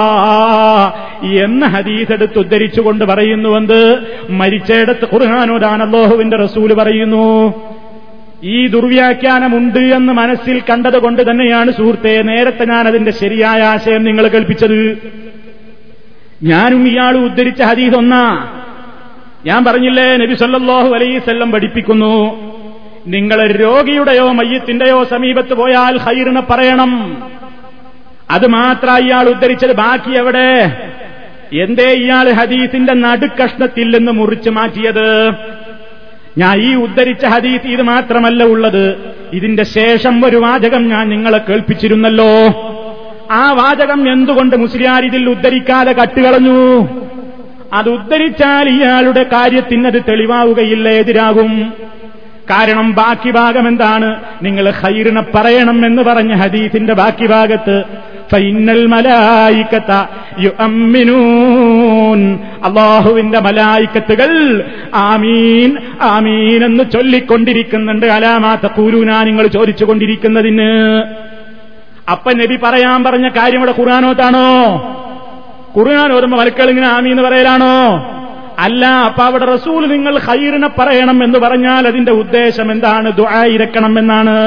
Speaker 1: എന്ന ഹദീസ് എടുത്ത് ഉദ്ധരിച്ചുകൊണ്ട് പറയുന്നുവെന്ന് മരിച്ചയിടത്ത് ഖുർആാനോദാൻ അള്ളാഹുവിന്റെ റസൂല് പറയുന്നു ഈ ദുർവ്യാഖ്യാനമുണ്ട് എന്ന് മനസ്സിൽ കണ്ടതുകൊണ്ട് തന്നെയാണ് സുഹൃത്തെ നേരത്തെ ഞാൻ അതിന്റെ ശരിയായ ആശയം നിങ്ങൾ കേൾപ്പിച്ചത് ഞാനും ഇയാൾ ഉദ്ധരിച്ച ഹദീസ് ഒന്നാ ഞാൻ പറഞ്ഞില്ലേ നബി സല്ലല്ലാഹു അലൈസല്ലം പഠിപ്പിക്കുന്നു നിങ്ങൾ രോഗിയുടെയോ മയ്യത്തിന്റെയോ സമീപത്ത് പോയാൽ ഹൈറിനെ പറയണം അത് മാത്ര ഇയാൾ ഉദ്ധരിച്ചത് ബാക്കി എവിടെ എന്തേ ഇയാൾ ഹദീസിന്റെ നടുക്കഷ്ണത്തിൽ നിന്ന് മുറിച്ചു മാറ്റിയത് ഞാൻ ഈ ഉദ്ധരിച്ച ഹദീസ് ഇത് മാത്രമല്ല ഉള്ളത് ഇതിന്റെ ശേഷം ഒരു വാചകം ഞാൻ നിങ്ങളെ കേൾപ്പിച്ചിരുന്നല്ലോ ആ വാചകം എന്തുകൊണ്ട് മുസ്ലിയാർ ഇതിൽ ഉദ്ധരിക്കാതെ കട്ടുകളഞ്ഞു അത് ഉദ്ധരിച്ചാൽ ഇയാളുടെ കാര്യത്തിന് അത് തെളിവാവുകയില്ല എതിരാകും കാരണം ബാക്കി ഭാഗം എന്താണ് നിങ്ങൾ ഹൈറിനെ പറയണം എന്ന് പറഞ്ഞ ഹദീസിന്റെ ബാക്കി ഭാഗത്ത് ഫൈനൽ മലായിക്കത്ത യുഅമ്മിനൂൻ അള്ളാഹുവിന്റെ മലായിക്കത്തുകൾ ആമീൻ ആമീൻ എന്ന് ചൊല്ലിക്കൊണ്ടിരിക്കുന്നുണ്ട് അലാമാത്ത കൂരൂന നിങ്ങൾ ചോദിച്ചുകൊണ്ടിരിക്കുന്നതിന് അപ്പ നബി പറയാൻ പറഞ്ഞ കാര്യം ഇവിടെ ഖുർആാനോത്താണോ ഖുർആൻ ഓർമ്മ മലക്കൾ ഇങ്ങനെ ആമി എന്ന് പറയലാണോ അല്ല അപ്പൊ അവിടെ റസൂൽ നിങ്ങൾ ഹൈറിനെ പറയണം എന്ന് പറഞ്ഞാൽ അതിന്റെ ഉദ്ദേശം എന്താണ് ദുആ ഇരക്കണം എന്നാണ്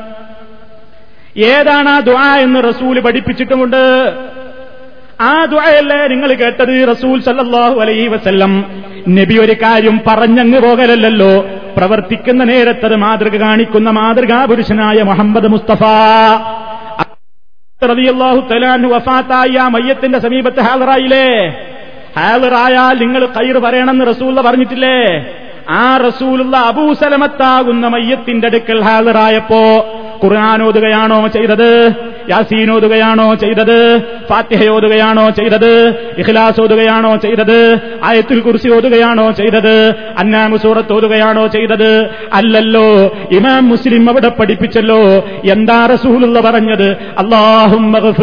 Speaker 1: ഏതാണ് ആ ദുആ എന്ന് റസൂൽ പഠിപ്പിച്ചിട്ടുമുണ്ട് ആ ദുആയല്ലേ നിങ്ങൾ കേട്ടത് റസൂൽ സല്ലല്ലാഹു അലൈഹി വസല്ലം നബി ഒരു കാര്യം പറഞ്ഞങ്ങ് പോകലല്ലോ പ്രവർത്തിക്കുന്ന നേരത്തത് മാതൃക കാണിക്കുന്ന മാതൃകാ പുരുഷനായ മുഹമ്മദ് മുസ്തഫ റളിയല്ലാഹു തലാൻഹു വഫാത്തായ ആ മയ്യത്തിന്റെ സമീപത്ത് ഹാജറായില്ലേ ഹാജറായാൽ നിങ്ങൾ കൈർ പറയണമെന്ന് റസൂല്ല പറഞ്ഞിട്ടില്ലേ ആ റസൂലുള്ള അബൂസലമത്താകുന്ന മയ്യത്തിന്റെ അടുക്കൽ ഹാജറായപ്പോ ഖുർആൻ ഓതുകയാണോ ചെയ്തത് യാസീൻ ഓതുകയാണോ ചെയ്തത് ഫാത്തിഹ ഓതുകയാണോ ചെയ്തത് ഇഖ്ലാസ് ഓതുകയാണോ ചെയ്തത് ആയത്തുൽ കുർസി ഓതുകയാണോ ചെയ്തത് അന്നാമു സൂറത്ത് ഓതുകയാണോ ചെയ്തത് അല്ലല്ലോ ഇമാം മുസ്ലിം അവിടെ പഠിപ്പിച്ചല്ലോ എന്താ റസൂലുള്ള പറഞ്ഞത് അള്ളാഹും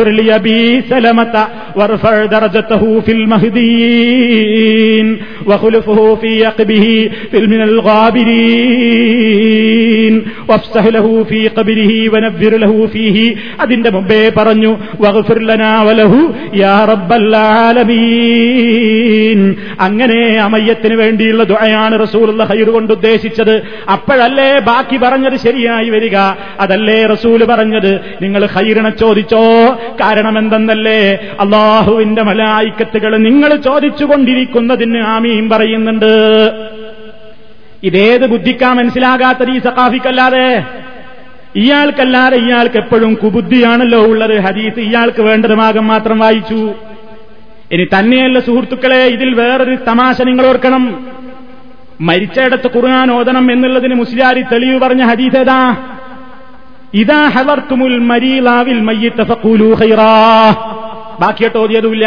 Speaker 1: وارفع درجته في المهديين وخلفه في يقبه في من الغابرين വഫ്സഹ് ലഹു ഫീ ഖബ്രിഹി വനവ്വിർ ലഹു ഫീഹി അതിന്റെ മുമ്പേ പറഞ്ഞു വഗ്ഫിർ ലനാ വലഹു യാ റബ്ബൽ ആലമീൻ അങ്ങനെ അമയ്യത്തിന് വേണ്ടിയുള്ള ദുആയാണ് റസൂലുള്ള ഖൈർ കൊണ്ട് ഉദ്ദേശിച്ചത് അപ്പോഴല്ലേ ബാക്കി പറഞ്ഞത് ശരിയായി വരിക അതല്ലേ റസൂൽ പറഞ്ഞത് നിങ്ങൾ ഖൈറിനെ ചോദിച്ചോ കാരണം എന്തെന്നല്ലേ അള്ളാഹുവിന്റെ മലായിക്കത്തുകൾ നിങ്ങൾ ചോദിച്ചുകൊണ്ടിരിക്കുന്നതിന് ആമീൻ പറയുന്നുണ്ട് ഇതേത് ബുദ്ധിക്കാ മനസ്സിലാകാത്തത് ഈ സഖാഫിക്കല്ലാതെ ഇയാൾക്കല്ലാതെ ഇയാൾക്ക് എപ്പോഴും കുബുദ്ധിയാണല്ലോ ഉള്ളത് ഹദീസ് ഇയാൾക്ക് വേണ്ടത് ഭാഗം മാത്രം വായിച്ചു ഇനി തന്നെയല്ല സുഹൃത്തുക്കളെ ഇതിൽ വേറൊരു തമാശ നിങ്ങൾ ഓർക്കണം മരിച്ചയിടത്ത് ഖുർആൻ ഓതണം എന്നുള്ളതിന് മുസ്ലിയാരി തെളിവ് പറഞ്ഞ ഹദീസ് ഏതാ ഇതാ ഹലർത്തുമുൽ മരീലാവിൽ മയ്യിത്ത ഫഖൂലു ഖൈറാ ബാക്കിയിട്ട് ഓതിയതുമില്ല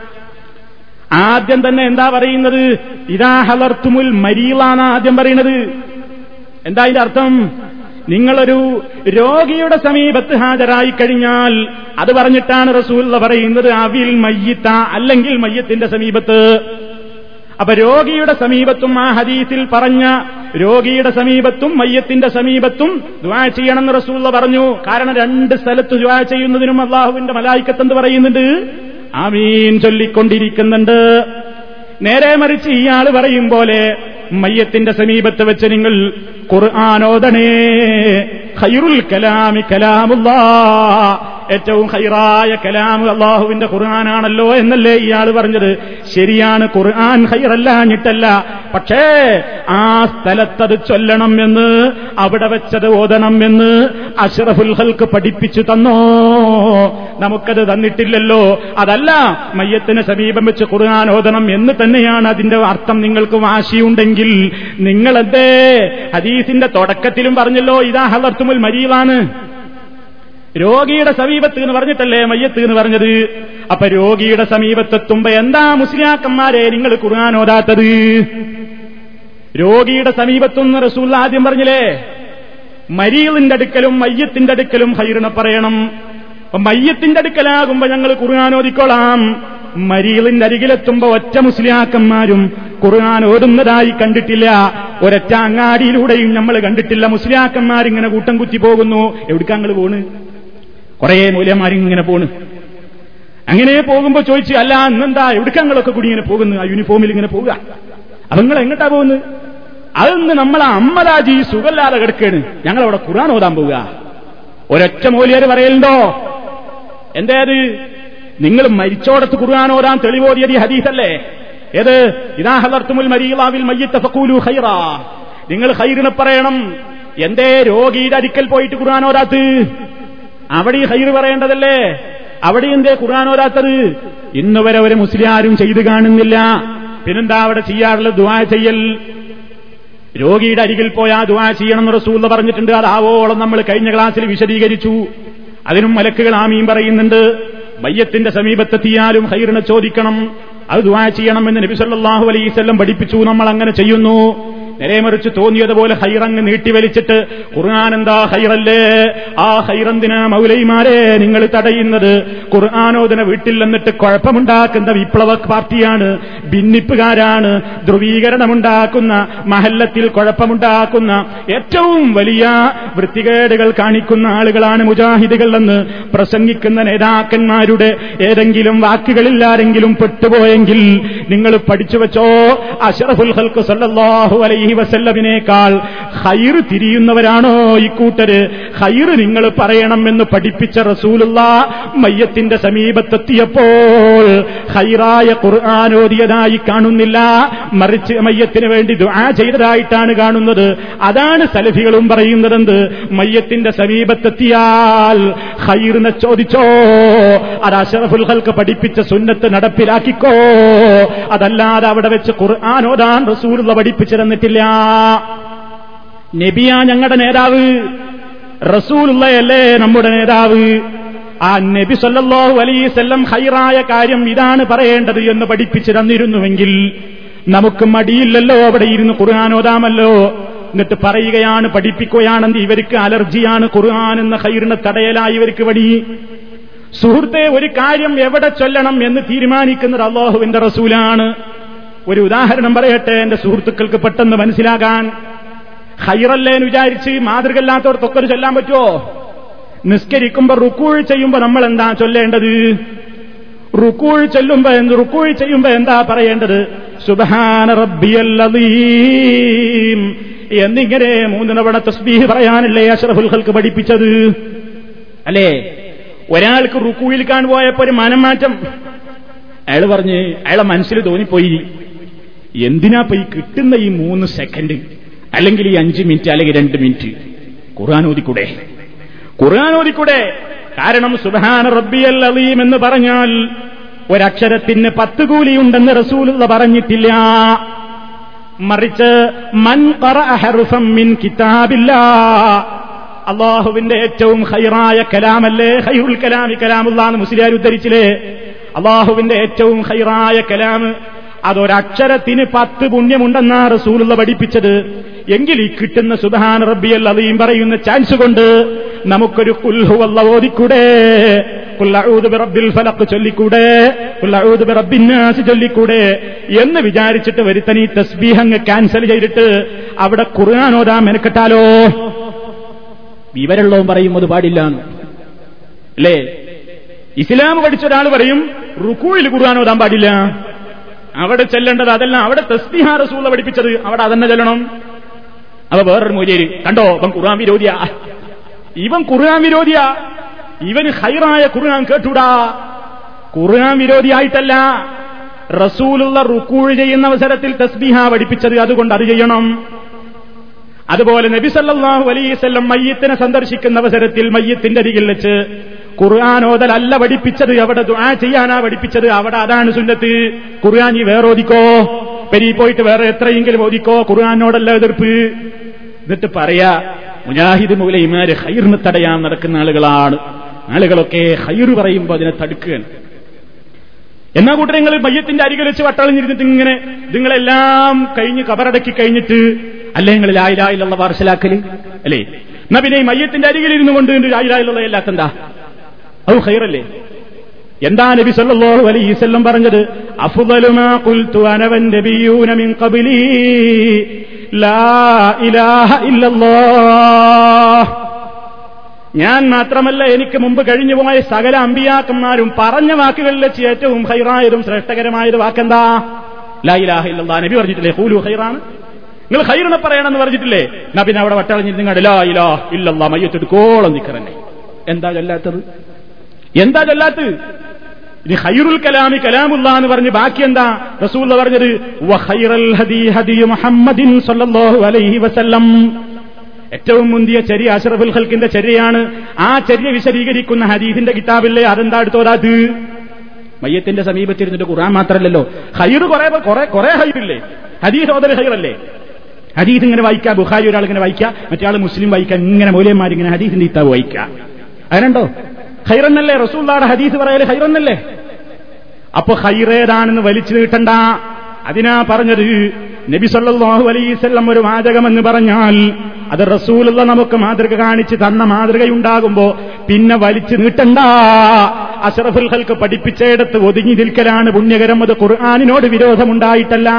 Speaker 1: ആദ്യം തന്നെ എന്താ പറയുന്നത് ഇതാ ഹലർത്തുമുൽ മരീളാണ് ആദ്യം പറയുന്നത് എന്താ അതിന്റെ അർത്ഥം നിങ്ങളൊരു രോഗിയുടെ സമീപത്ത് ഹാജരായി കഴിഞ്ഞാൽ അത് പറഞ്ഞിട്ടാണ് റസൂൽ പറയുന്നത് അവിൽ മയ്യത്ത അല്ലെങ്കിൽ മയ്യത്തിന്റെ സമീപത്ത് അപ്പൊ രോഗിയുടെ സമീപത്തും ആ ഹദീസിൽ പറഞ്ഞ രോഗിയുടെ സമീപത്തും മയ്യത്തിന്റെ സമീപത്തും ദ്വാ ചെയ്യണമെന്ന് റസൂള്ള പറഞ്ഞു കാരണം രണ്ട് സ്ഥലത്ത് ദ്വാ ചെയ്യുന്നതിനും അള്ളാഹുവിന്റെ മലായിക്കത്തെന്ന് പറയുന്നുണ്ട് ആമീൻ ചൊല്ലിക്കൊണ്ടിരിക്കുന്നുണ്ട് നേരെ മറിച്ച് ഇയാൾ പറയും പോലെ മയ്യത്തിന്റെ സമീപത്ത് വെച്ച് നിങ്ങൾ ഖുർആാനോദണേ ഖൈറുൽ കലാമി കലാമുല്ലാ ഏറ്റവും ഹൈറായ കലാം അള്ളാഹുവിന്റെ ഖുർആാനാണല്ലോ എന്നല്ലേ ഇയാൾ പറഞ്ഞത് ശരിയാണ് ഖുർആൻ ഹൈറല്ലാഞ്ഞിട്ടല്ല പക്ഷേ ആ സ്ഥലത്തത് ചൊല്ലണം എന്ന് അവിടെ വെച്ചത് ഓതണം എന്ന് അഷ്റഫുൽ ഹൽക്ക് പഠിപ്പിച്ചു തന്നോ നമുക്കത് തന്നിട്ടില്ലല്ലോ അതല്ല മയ്യത്തിന് സമീപം വെച്ച് ഖുർആൻ ഓതണം എന്ന് തന്നെയാണ് അതിന്റെ അർത്ഥം നിങ്ങൾക്ക് വാശിയുണ്ടെങ്കിൽ നിങ്ങളെന്തേ ഹദീസിന്റെ തുടക്കത്തിലും പറഞ്ഞല്ലോ ഇതാ ഹലർത്തുമുൽ മരീവാണ് രോഗിയുടെ സമീപത്ത് എന്ന് പറഞ്ഞിട്ടല്ലേ മയ്യത്ത് എന്ന് പറഞ്ഞത് അപ്പൊ രോഗിയുടെ സമീപത്തെത്തുമ്പോ എന്താ മുസ്ലിയാക്കന്മാരെ നിങ്ങൾ ഖുർആൻ ഓതാത്തത് രോഗിയുടെ സമീപത്തുനിന്ന് റസൂൽ ആദ്യം പറഞ്ഞില്ലേ മരീളിന്റെ അടുക്കലും മയ്യത്തിന്റെ അടുക്കലും ഹൈറിനെ പറയണം അപ്പൊ മയ്യത്തിന്റെ അടുക്കലാകുമ്പോ ഞങ്ങൾ ഖുർആൻ ഓതിക്കോളാം മരീളിന്റെ അരികിലെത്തുമ്പോ ഒറ്റ മുസ്ലിയാക്കന്മാരും ഖുർആൻ ഓടുന്നതായി കണ്ടിട്ടില്ല ഒരൊറ്റ അങ്ങാടിയിലൂടെയും നമ്മൾ കണ്ടിട്ടില്ല മുസ്ലിയാക്കന്മാരിങ്ങനെ കൂട്ടം കുത്തി പോകുന്നു എവിടേക്കാങ്ങൾ പോണ് കുറേ മൂല്യന്മാരിങ്ങനെ പോണ് അങ്ങനെ പോകുമ്പോ ചോദിച്ചു അല്ല അന്നെന്താ എവിടേക്കങ്ങളൊക്കെ കൂടി ഇങ്ങനെ പോകുന്നു ആ യൂണിഫോമിൽ ഇങ്ങനെ പോവുക അവങ്ങൾ എങ്ങോട്ടാ പോകുന്നത് അതൊന്ന് നമ്മളെ അമ്മലാജി സുഖല്ലാതെ കിടക്കാണ് ഞങ്ങളവിടെ ഖുർആൻ ഓതാൻ പോവുക ഒരൊറ്റ മൂല്യർ പറയലുണ്ടോ എന്തേത് നിങ്ങൾ മരിച്ചോടത്ത് ഖുർആൻ ഓതാൻ തെളിവോതിയത് ഈ ഹദീസല്ലേ ഏത് ഇതാ ഹലർത്തുമുൽ മരീലാവിൽ മയ്യത്ത ഫക്കൂലു ഹൈറാ നിങ്ങൾ ഹൈറിനെ പറയണം എന്തേ രോഗിയുടെ അരിക്കൽ പോയിട്ട് ഖുർആൻ ഓരാത്ത് അവിടെ ഈ ഹൈർ പറയേണ്ടതല്ലേ അവിടെ എന്തേ ഖുർആൻ ഓരാത്തത് ഇന്ന് വരെ ഒരു മുസ്ലിയാരും ചെയ്തു കാണുന്നില്ല പിന്നെന്താ അവിടെ ചെയ്യാറുള്ള ദുആ ചെയ്യൽ രോഗിയുടെ അരികിൽ പോയാൽ ദുആ ചെയ്യണമെന്ന് റസൂല്ല പറഞ്ഞിട്ടുണ്ട് അതാവോളം നമ്മൾ കഴിഞ്ഞ ക്ലാസ്സിൽ വിശദീകരിച്ചു അതിനും മലക്കുകൾ ആമീൻ പറയുന്നുണ്ട് മയ്യത്തിന്റെ സമീപത്തെത്തിയാലും ഹൈറിനെ ചോദിക്കണം അത് ദുആ ചെയ്യണമെന്ന് നബി സല്ലല്ലാഹു അലൈഹി വസല്ലം പഠിപ്പിച്ചു നമ്മൾ അങ്ങനെ ചെയ്യുന്നു നേരെമറിച്ച് തോന്നിയതുപോലെ ഹൈറങ്ങ് നീട്ടിവലിച്ചിട്ട് ഖുർആൻ എന്താ ഹൈറല്ലേ ആ ഹൈറന്തിനാ മൗലൈമാരെ നിങ്ങൾ തടയുന്നത് ഖുർആാനോദന വീട്ടിൽ നിന്നിട്ട് കുഴപ്പമുണ്ടാക്കുന്ന വിപ്ലവ പാർട്ടിയാണ് ഭിന്നിപ്പുകാരാണ് ധ്രുവീകരണമുണ്ടാക്കുന്ന മഹല്ലത്തിൽ കുഴപ്പമുണ്ടാക്കുന്ന ഏറ്റവും വലിയ വൃത്തികേടുകൾ കാണിക്കുന്ന ആളുകളാണ് മുജാഹിദുകൾ എന്ന് പ്രസംഗിക്കുന്ന നേതാക്കന്മാരുടെ ഏതെങ്കിലും വാക്കുകളിൽ ആരെങ്കിലും പെട്ടുപോയെങ്കിൽ നിങ്ങൾ പഠിച്ചു വെച്ചോ അഷറഫുൽ ഹൽക്ക് സല്ലല്ലാഹു അലൈഹി വസല്ലമിനേക്കാൾ ഹൈർ തിരിയുന്നവരാണോ ഈ കൂട്ടര് ഹൈർ നിങ്ങൾ പറയണമെന്ന് പഠിപ്പിച്ച റസൂലുള്ള മയ്യത്തിന്റെ സമീപത്തെത്തിയപ്പോൾ ഹൈറായ ഖുർആാനോദിയതായി കാണുന്നില്ല മറിച്ച് മയ്യത്തിന് വേണ്ടി ദുആ ചെയ്തതായിട്ടാണ് കാണുന്നത് അതാണ് സലഫികളും പറയുന്നതെന്ത് മയ്യത്തിന്റെ സമീപത്തെത്തിയാൽ ഹൈറിനെ ചോദിച്ചോ അത് അഷറഫുൽ ഹൽക്ക് പഠിപ്പിച്ച സുന്നത്ത് നടപ്പിലാക്കിക്കോ അതല്ലാതെ അവിടെ വെച്ച് ഖുർആാനോദാൻ റസൂലുള്ള പഠിപ്പിച്ചിരുന്നിട്ടില്ല നബിയാ ഞങ്ങളുടെ നേതാവ് റസൂലുള്ളയല്ലേ നമ്മുടെ നേതാവ് ആ നബി സല്ലല്ലാഹു അലൈസല്ലം ഹൈറായ കാര്യം ഇതാണ് പറയേണ്ടത് എന്ന് പഠിപ്പിച്ചു തന്നിരുന്നുവെങ്കിൽ നമുക്ക് മടിയില്ലല്ലോ അവിടെ ഇരുന്ന് ഖുർആൻ ഓതാമല്ലോ എന്നിട്ട് പറയുകയാണ് പഠിപ്പിക്കുകയാണെന്ന് ഇവർക്ക് അലർജിയാണ് ഖുർആൻ എന്ന ഹൈറിനെ തടയലായി ഇവർക്ക് വടി സുഹൃത്തെ ഒരു കാര്യം എവിടെ ചൊല്ലണം എന്ന് തീരുമാനിക്കുന്നത് അള്ളാഹുവിന്റെ റസൂലാണ് ഒരു ഉദാഹരണം പറയട്ടെ എന്റെ സുഹൃത്തുക്കൾക്ക് പെട്ടെന്ന് മനസ്സിലാകാൻ ഹൈറല്ലേ എന്ന് വിചാരിച്ച് മാതൃകല്ലാത്തവർക്കൊക്കെ ചൊല്ലാൻ പറ്റുമോ നിസ്കരിക്കുമ്പോ റുക്കൂൾ ചെയ്യുമ്പോ നമ്മൾ എന്താ ചൊല്ലേണ്ടത് റുക്കൂൾ ചൊല്ലുമ്പോ എന്ത് റുക്കൂൾ ചെയ്യുമ്പോ എന്താ പറയേണ്ടത് സുബഹാന റബ്ബിയല്ലീം എന്നിങ്ങനെ മൂന്ന് തവണ തസ്ബീഹ് പറയാനല്ലേ അഷറഫുൽ ഹൽക്ക് പഠിപ്പിച്ചത് അല്ലേ ഒരാൾക്ക് റുക്കൂയിൽ കാണുപോയപ്പോ ഒരു മനംമാറ്റം അയാൾ പറഞ്ഞ് അയാളെ മനസ്സിൽ തോന്നിപ്പോയി എന്തിനാ ഈ കിട്ടുന്ന ഈ മൂന്ന് സെക്കൻഡ് അല്ലെങ്കിൽ ഈ അഞ്ച് മിനിറ്റ് അല്ലെങ്കിൽ രണ്ട് മിനിറ്റ് ഖുർആൻ ഓതിക്കൂടെ ഖുർആൻ ഓതിക്കൂടെ കാരണം സുബഹാന റബ്ബിയൽ അലീം എന്ന് പറഞ്ഞാൽ ഒരക്ഷരത്തിന് പത്ത് കൂലിയുണ്ടെന്ന് റസൂലുള്ള പറഞ്ഞിട്ടില്ല മറിച്ച് മൻ ഹർഫം മിൻ കിതാബില്ല അള്ളാഹുവിന്റെ ഏറ്റവും ഹൈറായ കലാമല്ലേ ഹൈറുൽ കലാമി കലാമുള്ള മുസ്ലിയാർ ഉദ്ധരിച്ചില്ലേ അള്ളാഹുവിന്റെ ഏറ്റവും ഹൈറായ കലാമ് അതൊരക്ഷരത്തിന് പത്ത് പുണ്യമുണ്ടെന്നാ റസൂലുള്ള പഠിപ്പിച്ചത് എങ്കിൽ ഈ കിട്ടുന്ന സുബഹാൻ റബ്ബിയൽ അലീം പറയുന്ന ചാൻസ് കൊണ്ട് നമുക്കൊരു കുൽഹുവല്ല ഓതിക്കൂടെ റബ്ബിൽ ഫലക്ക് ചൊല്ലിക്കൂടെ റബ്ബിന്നാസ് ചൊല്ലിക്കൂടെ എന്ന് വിചാരിച്ചിട്ട് വരുത്തൻ ഈ തസ്ബീഹ് അങ്ങ് ക്യാൻസൽ ചെയ്തിട്ട് അവിടെ ഖുർആൻ ഓതാൻ മെനക്കെട്ടാലോ വിവരമുള്ളവൻ പറയും അത് പാടില്ല അല്ലേ ഇസ്ലാം പഠിച്ച ഒരാൾ പറയും റുക്കൂയിൽ ഖുർആൻ ഓതാൻ പാടില്ല അവിടെ ചെല്ലേണ്ടത് അതല്ല അവിടെ തസ്ബിഹ റസൂല പഠിപ്പിച്ചത് അവിടെ അതന്നെ ചെല്ലണം അവ വേറൊരു മൂല്യര് കണ്ടോ ഇവൻ ഖുർആൻ വിരോധിയാ ഇവൻ ഖുർആൻ വിരോധിയാ ഇവന് ഹൈറായ ഖുർആൻ കേട്ടൂടാ ഖുർആൻ വിരോധിയായിട്ടല്ല റസൂലുള്ള റുക്കൂൾ ചെയ്യുന്ന അവസരത്തിൽ തസ്ബീഹ പഠിപ്പിച്ചത് അതുകൊണ്ട് അത് ചെയ്യണം അതുപോലെ നബി സല്ലാഹു അലൈവല്ലം മയ്യത്തിനെ സന്ദർശിക്കുന്ന അവസരത്തിൽ മയ്യത്തിന്റെ അരികിൽ വെച്ച് ഖുർആൻ ഓതലല്ല പഠിപ്പിച്ചത് അവിടെ ദുആ ചെയ്യാനാ പഠിപ്പിച്ചത് അവിടെ അതാണ് സുന്നത്ത് ഖുർആൻ ഈ വേറെ ഓദിക്കോ പെരി പോയിട്ട് വേറെ എത്രയെങ്കിലും ഓദിക്കോ ഖുർആാനോടല്ല എതിർപ്പ് എന്നിട്ട് പറയാ മുജാഹിദ് മൂലയിമാര് ഹൈറിന് തടയാൻ നടക്കുന്ന ആളുകളാണ് ആളുകളൊക്കെ ഹൈറ് പറയുമ്പോൾ അതിനെ തടുക്കുകയാണ് എന്നാ കൂട്ടർ നിങ്ങൾ മയ്യത്തിന്റെ അരികിൽ വെച്ച് വട്ടളഞ്ഞിരുന്നിട്ട് ഇങ്ങനെ നിങ്ങളെല്ലാം കഴിഞ്ഞ് കബറടക്കി കഴിഞ്ഞിട്ട് അല്ലേ നിങ്ങൾ ലായിലായിലുള്ള പാർസലാക്കല് അല്ലേ എന്നാ പിന്നെ ഈ മയ്യത്തിന്റെ അരികിൽ ഇരുന്നു കൊണ്ട് ലായിലായിലുള്ള എല്ലാത്തെന്താ അത് ഹൈറല്ലേ എന്താ നബി സല്ലല്ലാഹു അലൈഹി വസല്ലം പറഞ്ഞത് അഫ്ദലു മാ ഖുൽതു അന വൻ നബിയൂന മിൻ ഖബ്ലി ലാ ഇലാഹ ഇല്ലല്ലാഹ് ഞാൻ മാത്രമല്ല എനിക്ക് മുമ്പ് കഴിഞ്ഞുപോയ സകല അമ്പിയാക്കന്മാരും പറഞ്ഞ വാക്കുകളിൽ വെച്ച് ഏറ്റവും ഹൈറായതും ശ്രേഷ്ഠകരമായത് വാക്കെന്താ ലാ ഇലാഹ ഇല്ലല്ലാഹ് നബി പറഞ്ഞിട്ടില്ലേ ഹൂലു ഹൈറാണ് നിങ്ങൾ ഹൈറിനെ പറയണമെന്ന് പറഞ്ഞിട്ടില്ലേ എന്നാ പിന്നെ അവിടെ വട്ടളഞ്ഞിട്ട് നിങ്ങളുടെ ലാ ഇലാ ഇല്ലല്ലാ മയ്യത്തെടുക്കോളം നിക്കറന്നെ എന്താ ചൊല്ലാത്തത് എന്താ ചൊല്ലാത്തത് ഇനി ഹൈറുൽ കലാമി കലാമുല്ല എന്ന് പറഞ്ഞ് ബാക്കി എന്താ റസൂൽ പറഞ്ഞത് മുഹമ്മദിൻ സല്ലല്ലാഹു അലൈഹി വസല്ലം ഏറ്റവും മുന്തിയ ചരി അഷറഫുൽ ഹൽക്കിന്റെ ചര്യയാണ് ആ ചര്യ വിശദീകരിക്കുന്ന ഹദീസിന്റെ കിതാബില്ലേ അതെന്താ എടുത്തോരാത് മയ്യത്തിന്റെ സമീപത്തിരുന്നിട്ട് ഖുറാൻ മാത്രമല്ലല്ലോ ഹൈറ് കുറെ കുറെ കുറെ ഹൈറില്ലേ ഹദീസ് ഓതര ഹൈറല്ലേ ഹദീസ് ഇങ്ങനെ വായിക്കുക ബുഖാരി ഒരാൾ ഇങ്ങനെ വായിക്കുക മറ്റേ മുസ്ലിം വായിക്കുക ഇങ്ങനെ മൂല്യന്മാർ ഇങ്ങനെ ഹദീസിന്റെ കിതാബ് വായിക്കുക അതിനുണ്ടോ ഹൈറന്നല്ലേ റസൂള്ളാടെ ഹദീസ് പറയല് ഹൈറന്നല്ലേ അപ്പൊ ഹൈറേതാണെന്ന് വലിച്ചു നീട്ടണ്ട അതിനാ പറഞ്ഞത് നബി സല്ലല്ലാഹു അലൈവല്ലം ഒരു വാചകമെന്ന് പറഞ്ഞാൽ അത് റസൂലുള്ള നമുക്ക് മാതൃക കാണിച്ച് തന്ന മാതൃകയുണ്ടാകുമ്പോ പിന്നെ വലിച്ചു നീട്ടണ്ട അഷറഫുൽ ഹൽക്ക് പഠിപ്പിച്ചയിടത്ത് ഒതുങ്ങി നിൽക്കലാണ് പുണ്യകരം അത് ഖുർആാനിനോട് വിരോധമുണ്ടായിട്ടല്ല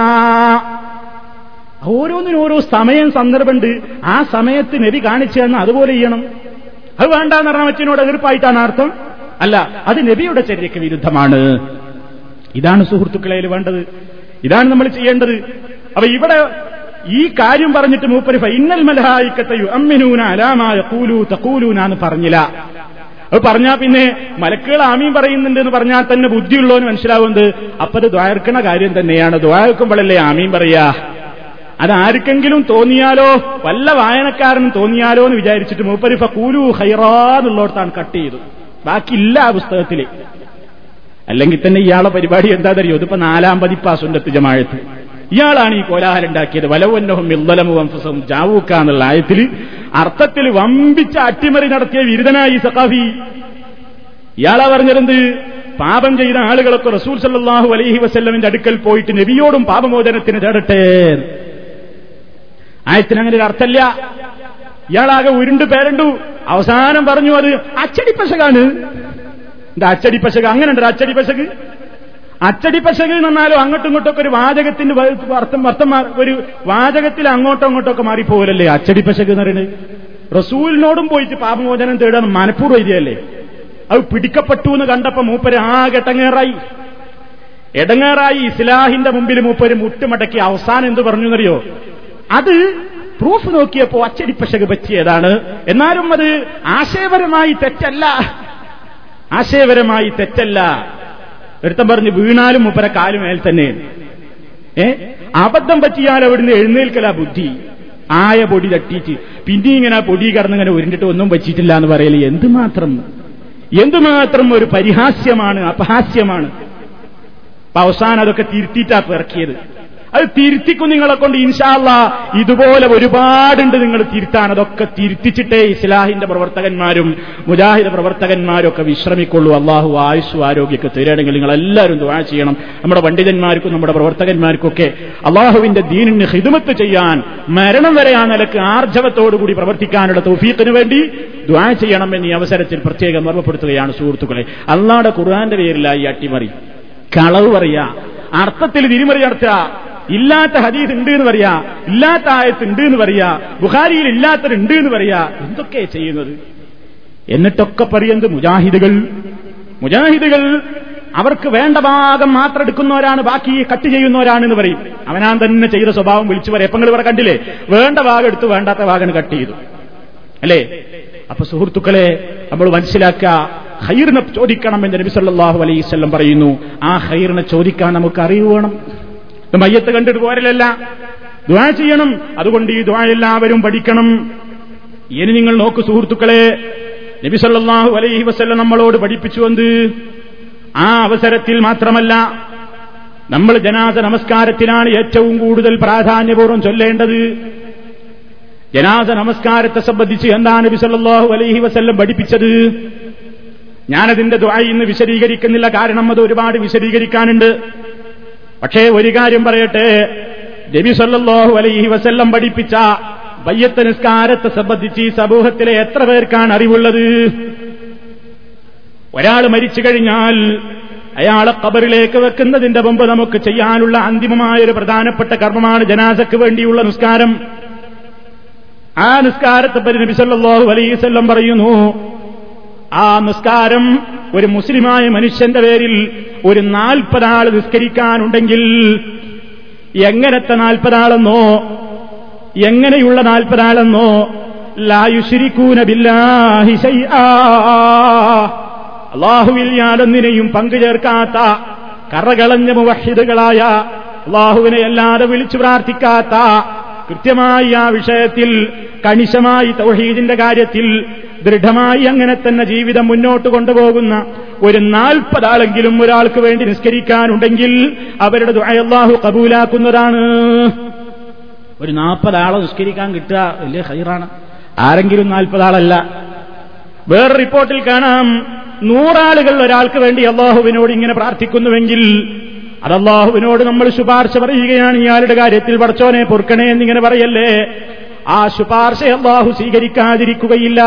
Speaker 1: ഓരോന്നിനും ഓരോ സമയം സന്ദർഭമുണ്ട് ആ സമയത്ത് നബി കാണിച്ചു തന്ന അതുപോലെ ചെയ്യണം അത് വേണ്ടെന്ന് പറഞ്ഞ മറ്റിനോട് എതിർപ്പായിട്ടാണ് അർത്ഥം അല്ല അത് നബിയുടെ ചര്യക്ക് വിരുദ്ധമാണ് ഇതാണ് സുഹൃത്തുക്കളെ വേണ്ടത് ഇതാണ് നമ്മൾ ചെയ്യേണ്ടത് അപ്പൊ ഇവിടെ ഈ കാര്യം പറഞ്ഞിട്ട് മൂപ്പര് ഫൈനൽ മലഹായിക്കത്തയു അമ്മിനൂന അലാമായ കൂലു തക്കൂലൂന എന്ന് പറഞ്ഞില്ല അത് പറഞ്ഞാൽ പിന്നെ മലക്കുകൾ ആമീൻ പറയുന്നുണ്ട് എന്ന് പറഞ്ഞാൽ തന്നെ ബുദ്ധിയുള്ളവന് മനസ്സിലാവുന്നത് അപ്പൊ അത് ദ്വാർക്കണ കാര്യം തന്നെയാണ് ദ്വാരക്കുമ്പോഴല്ലേ ആമീൻ പറയാ അത് ആർക്കെങ്കിലും തോന്നിയാലോ വല്ല വായനക്കാരനും തോന്നിയാലോ എന്ന് വിചാരിച്ചിട്ട് മൂപ്പര് കൂലു ഹൈറാന്നുള്ളോടത്താണ് കട്ട് ചെയ്തു ബാക്കിയില്ല ആ പുസ്തകത്തില് അല്ലെങ്കിൽ തന്നെ ഇയാളെ പരിപാടി എന്താ തരുമോ ഇതിപ്പോ നാലാം പതിപ്പാ സുന്നത്ത് ജമാഴത്ത് ഇയാളാണ് ഈ കോലാഹലം ഉണ്ടാക്കിയത് വലവന്നഹും ഇല്ലലമു വംഫസവും ജാവൂക്ക എന്നുള്ള ആയത്തിൽ അർത്ഥത്തിൽ വമ്പിച്ച അട്ടിമറി നടത്തിയ വിരുദ്ധനായി സഖാഫി ഇയാളാ പറഞ്ഞിരുന്നത് പാപം ചെയ്ത ആളുകളൊക്കെ റസൂൽ സല്ലാഹു അലൈഹി വസ്ല്ലമിന്റെ അടുക്കൽ പോയിട്ട് നബിയോടും പാപമോചനത്തിന് തേടട്ടെ ആയത്തിന് അങ്ങനെ ഒരു അർത്ഥമില്ല ഇയാളാകെ ഉരുണ്ട് പേരണ്ടു അവസാനം പറഞ്ഞു അത് അച്ചടിപ്പശകാണ് എന്താ അച്ചടിപ്പശക അങ്ങനെ ഉണ്ട് അച്ചടിപ്പശക് അച്ചടി പശക് എന്ന് പറഞ്ഞാലും അങ്ങോട്ടും ഇങ്ങോട്ടൊക്കെ ഒരു വാചകത്തിന്റെ വ- അർത്ഥം അർത്ഥം മാ- ഒരു വാചകത്തിൽ അങ്ങോട്ടോ ഇങ്ങോട്ടോ ഒക്കെ മാറിപ്പോകലല്ലേ അച്ചടി പശക് എന്ന് പറയുന്നത് റസൂലിനോടും പോയിട്ട് പാപമോചനം തേടാൻ മനഃപൂർവ്വം ഇരിയല്ലേ അത് പിടിക്കപ്പെട്ടു എന്ന് കണ്ടപ്പോ മൂപ്പര് ആകെ എട്ടങ്ങേറായി എടങ്ങേറായി ഇസ്ലാഹിന്റെ മുമ്പിൽ മൂപ്പര് മുട്ടുമടക്കി അവസാനം എന്ത് പറഞ്ഞു എന്നറിയോ അത് പ്രൂഫ് നോക്കിയപ്പോ അച്ചടിപ്പശക് പറ്റിയതാണ് എന്നാലും അത് ആശയപരമായി തെറ്റല്ല ആശയപരമായി തെറ്റല്ല ഒരുത്തം പറഞ്ഞ് വീണാലും മുപ്പര കാലുമേൽ തന്നെ ഏ അബദ്ധം പറ്റിയാൽ അവിടുന്ന് എഴുന്നേൽക്കല ബുദ്ധി ആയ പൊടി തട്ടിയിട്ട് പിന്നെ ഇങ്ങനെ ആ പൊടി കടന്നിങ്ങനെ ഉരുണ്ടിട്ട് ഒന്നും പറ്റിയിട്ടില്ല എന്ന് പറയല് എന്തുമാത്രം എന്തുമാത്രം ഒരു പരിഹാസ്യമാണ് അപഹാസ്യമാണ് അപ്പൊ അവസാനം അതൊക്കെ തിരുത്തിയിട്ടാ പിറക്കിയത് അത് തിരുത്തിക്കും നിങ്ങളെ കൊണ്ട് ഇൻഷാല്ല ഇതുപോലെ ഒരുപാടുണ്ട് നിങ്ങൾ തിരുത്താൻ അതൊക്കെ തിരുത്തിച്ചിട്ടേ ഇസ്ലാഹിന്റെ പ്രവർത്തകന്മാരും മുജാഹിദ് പ്രവർത്തകന്മാരും ഒക്കെ വിശ്രമിക്കുള്ളൂ അള്ളാഹു ആയുസ് ആരോഗ്യമൊക്കെ തരികയാണെങ്കിൽ നിങ്ങൾ എല്ലാവരും ദുആ ചെയ്യണം നമ്മുടെ പണ്ഡിതന്മാർക്കും നമ്മുടെ പ്രവർത്തകന്മാർക്കൊക്കെ അള്ളാഹുവിന്റെ ദീനിന് ഹിദമത്ത് ചെയ്യാൻ മരണം വരെ ആ നിലക്ക് ആർജവത്തോടുകൂടി പ്രവർത്തിക്കാനുള്ള തൗഫീഖിന് വേണ്ടി ദുആ ചെയ്യണം എന്നീ അവസരത്തിൽ പ്രത്യേകം ഓർമ്മപ്പെടുത്തുകയാണ് സുഹൃത്തുക്കളെ അള്ളാഹുടെ ഖുർആന്റെ പേരിലായി അട്ടിമറി കളവ് പറയാ അർത്ഥത്തിൽ തിരിമറി നടത്തുക ഇല്ലാത്ത ഹദീസ് ഉണ്ട് എന്ന് പറയാ ഇല്ലാത്ത ആയത്ത് ഉണ്ട് എന്ന് പറയാ ബുഖാരിയിൽ ഇല്ലാത്തത് ഉണ്ട് എന്ന് പറയാ എന്തൊക്കെ ചെയ്യുന്നത് എന്നിട്ടൊക്കെ പറയുന്നത് മുജാഹിദുകൾ മുജാഹിദുകൾ അവർക്ക് വേണ്ട ഭാഗം മാത്രം എടുക്കുന്നവരാണ് ബാക്കി കട്ട് ചെയ്യുന്നവരാണെന്ന് പറയും അവനാൻ തന്നെ ചെയ്ത സ്വഭാവം വിളിച്ചു പറയാം എപ്പങ്ങൾ ഇവിടെ കണ്ടില്ലേ വേണ്ട ഭാഗം എടുത്ത് വേണ്ടാത്ത ഭാഗം കട്ട് ചെയ്തു അല്ലേ അപ്പൊ സുഹൃത്തുക്കളെ നമ്മൾ മനസ്സിലാക്കുക ഹൈറിനെ ചോദിക്കണം എന്ന് നബി സല്ലല്ലാഹു അലൈഹി വസല്ലം പറയുന്നു ആ ഹൈറിനെ ചോദിക്കാൻ നമുക്ക് അറിവ് വേണം ഇത് മയ്യത്ത് കണ്ടിട്ട് പോരലല്ല ദ്വാ ചെയ്യണം അതുകൊണ്ട് ഈ ദ്വാ എല്ലാവരും പഠിക്കണം ഇനി നിങ്ങൾ നോക്കു സുഹൃത്തുക്കളെ നബി സല്ലല്ലാഹു അലൈഹി വസല്ലം നമ്മളോട് പഠിപ്പിച്ചു എന്ത് ആ അവസരത്തിൽ മാത്രമല്ല നമ്മൾ ജനാസ നമസ്കാരത്തിനാണ് ഏറ്റവും കൂടുതൽ പ്രാധാന്യപൂർവ്വം ചൊല്ലേണ്ടത് ജനാസ നമസ്കാരത്തെ സംബന്ധിച്ച് എന്താണ് നബി സല്ലല്ലാഹു അലൈഹി വസല്ലം പഠിപ്പിച്ചത് ഞാനതിന്റെ ദ്വായി ഇന്ന് വിശദീകരിക്കുന്നില്ല കാരണം അത് ഒരുപാട് വിശദീകരിക്കാനുണ്ട് പക്ഷേ ഒരു കാര്യം പറയട്ടെ നബി സല്ലല്ലാഹു അലൈഹി വസല്ലം പഠിപ്പിച്ച ബയ്യത്ത് നിസ്കാരത്തെ സംബന്ധിച്ച് ഈ സമൂഹത്തിലെ എത്ര പേർക്കാണ് അറിവുള്ളത് ഒരാൾ മരിച്ചു കഴിഞ്ഞാൽ അയാളെ കബറിലേക്ക് വെക്കുന്നതിന്റെ മുമ്പ് നമുക്ക് ചെയ്യാനുള്ള അന്തിമമായ ഒരു പ്രധാനപ്പെട്ട കർമ്മമാണ് ജനാസക്ക് വേണ്ടിയുള്ള നിസ്കാരം ആ നിസ്കാരത്തെ പറ്റി നബി സല്ലല്ലാഹു അലൈഹി വസല്ലം പറയുന്നു ആ നിസ്കാരം ഒരു മുസ്ലിമായ മനുഷ്യന്റെ പേരിൽ ഒരു നാൽപ്പതാൾ നിസ്കരിക്കാനുണ്ടെങ്കിൽ എങ്ങനത്തെ നാൽപ്പതാളെന്നോ എങ്ങനെയുള്ള നാൽപ്പതാളെന്നോ ലായുശിരിക്കൂന ബില്ലാഹി ശൈആ അള്ളാഹുവിൽ യാതൊന്നിനെയും പങ്കുചേർക്കാത്ത കറകളഞ്ഞ മുവഹിദുകളായ അള്ളാഹുവിനെ അല്ലാതെ വിളിച്ചു പ്രാർത്ഥിക്കാത്ത കൃത്യമായി ആ വിഷയത്തിൽ കണിശമായി തൗഹീദിന്റെ കാര്യത്തിൽ ദൃഢമായി അങ്ങനെ തന്നെ ജീവിതം മുന്നോട്ട് കൊണ്ടുപോകുന്ന ഒരു നാൽപ്പതാളെങ്കിലും ഒരാൾക്ക് വേണ്ടി നിസ്കരിക്കാനുണ്ടെങ്കിൽ അവരുടെ ദുആ അല്ലാഹു കബൂലാക്കുന്നതാണ് ഒരു നാൽപ്പതാളെ നിസ്കരിക്കാൻ കിട്ടുക വലിയ ഹൈറാണ് ആരെങ്കിലും നാൽപ്പതാളല്ല വേറെ റിപ്പോർട്ടിൽ കാണാം നൂറാളുകൾ ഒരാൾക്ക് വേണ്ടി അള്ളാഹുവിനോട് ഇങ്ങനെ പ്രാർത്ഥിക്കുന്നുവെങ്കിൽ അത് അള്ളാഹുവിനോട് നമ്മൾ ശുപാർശ പറയുകയാണ് ഇയാളുടെ കാര്യത്തിൽ പടച്ചോനെ പൊറുക്കണേ എന്നിങ്ങനെ പറയല്ലേ ആ ശുപാർശ അള്ളാഹു സ്വീകരിക്കാതിരിക്കുകയില്ല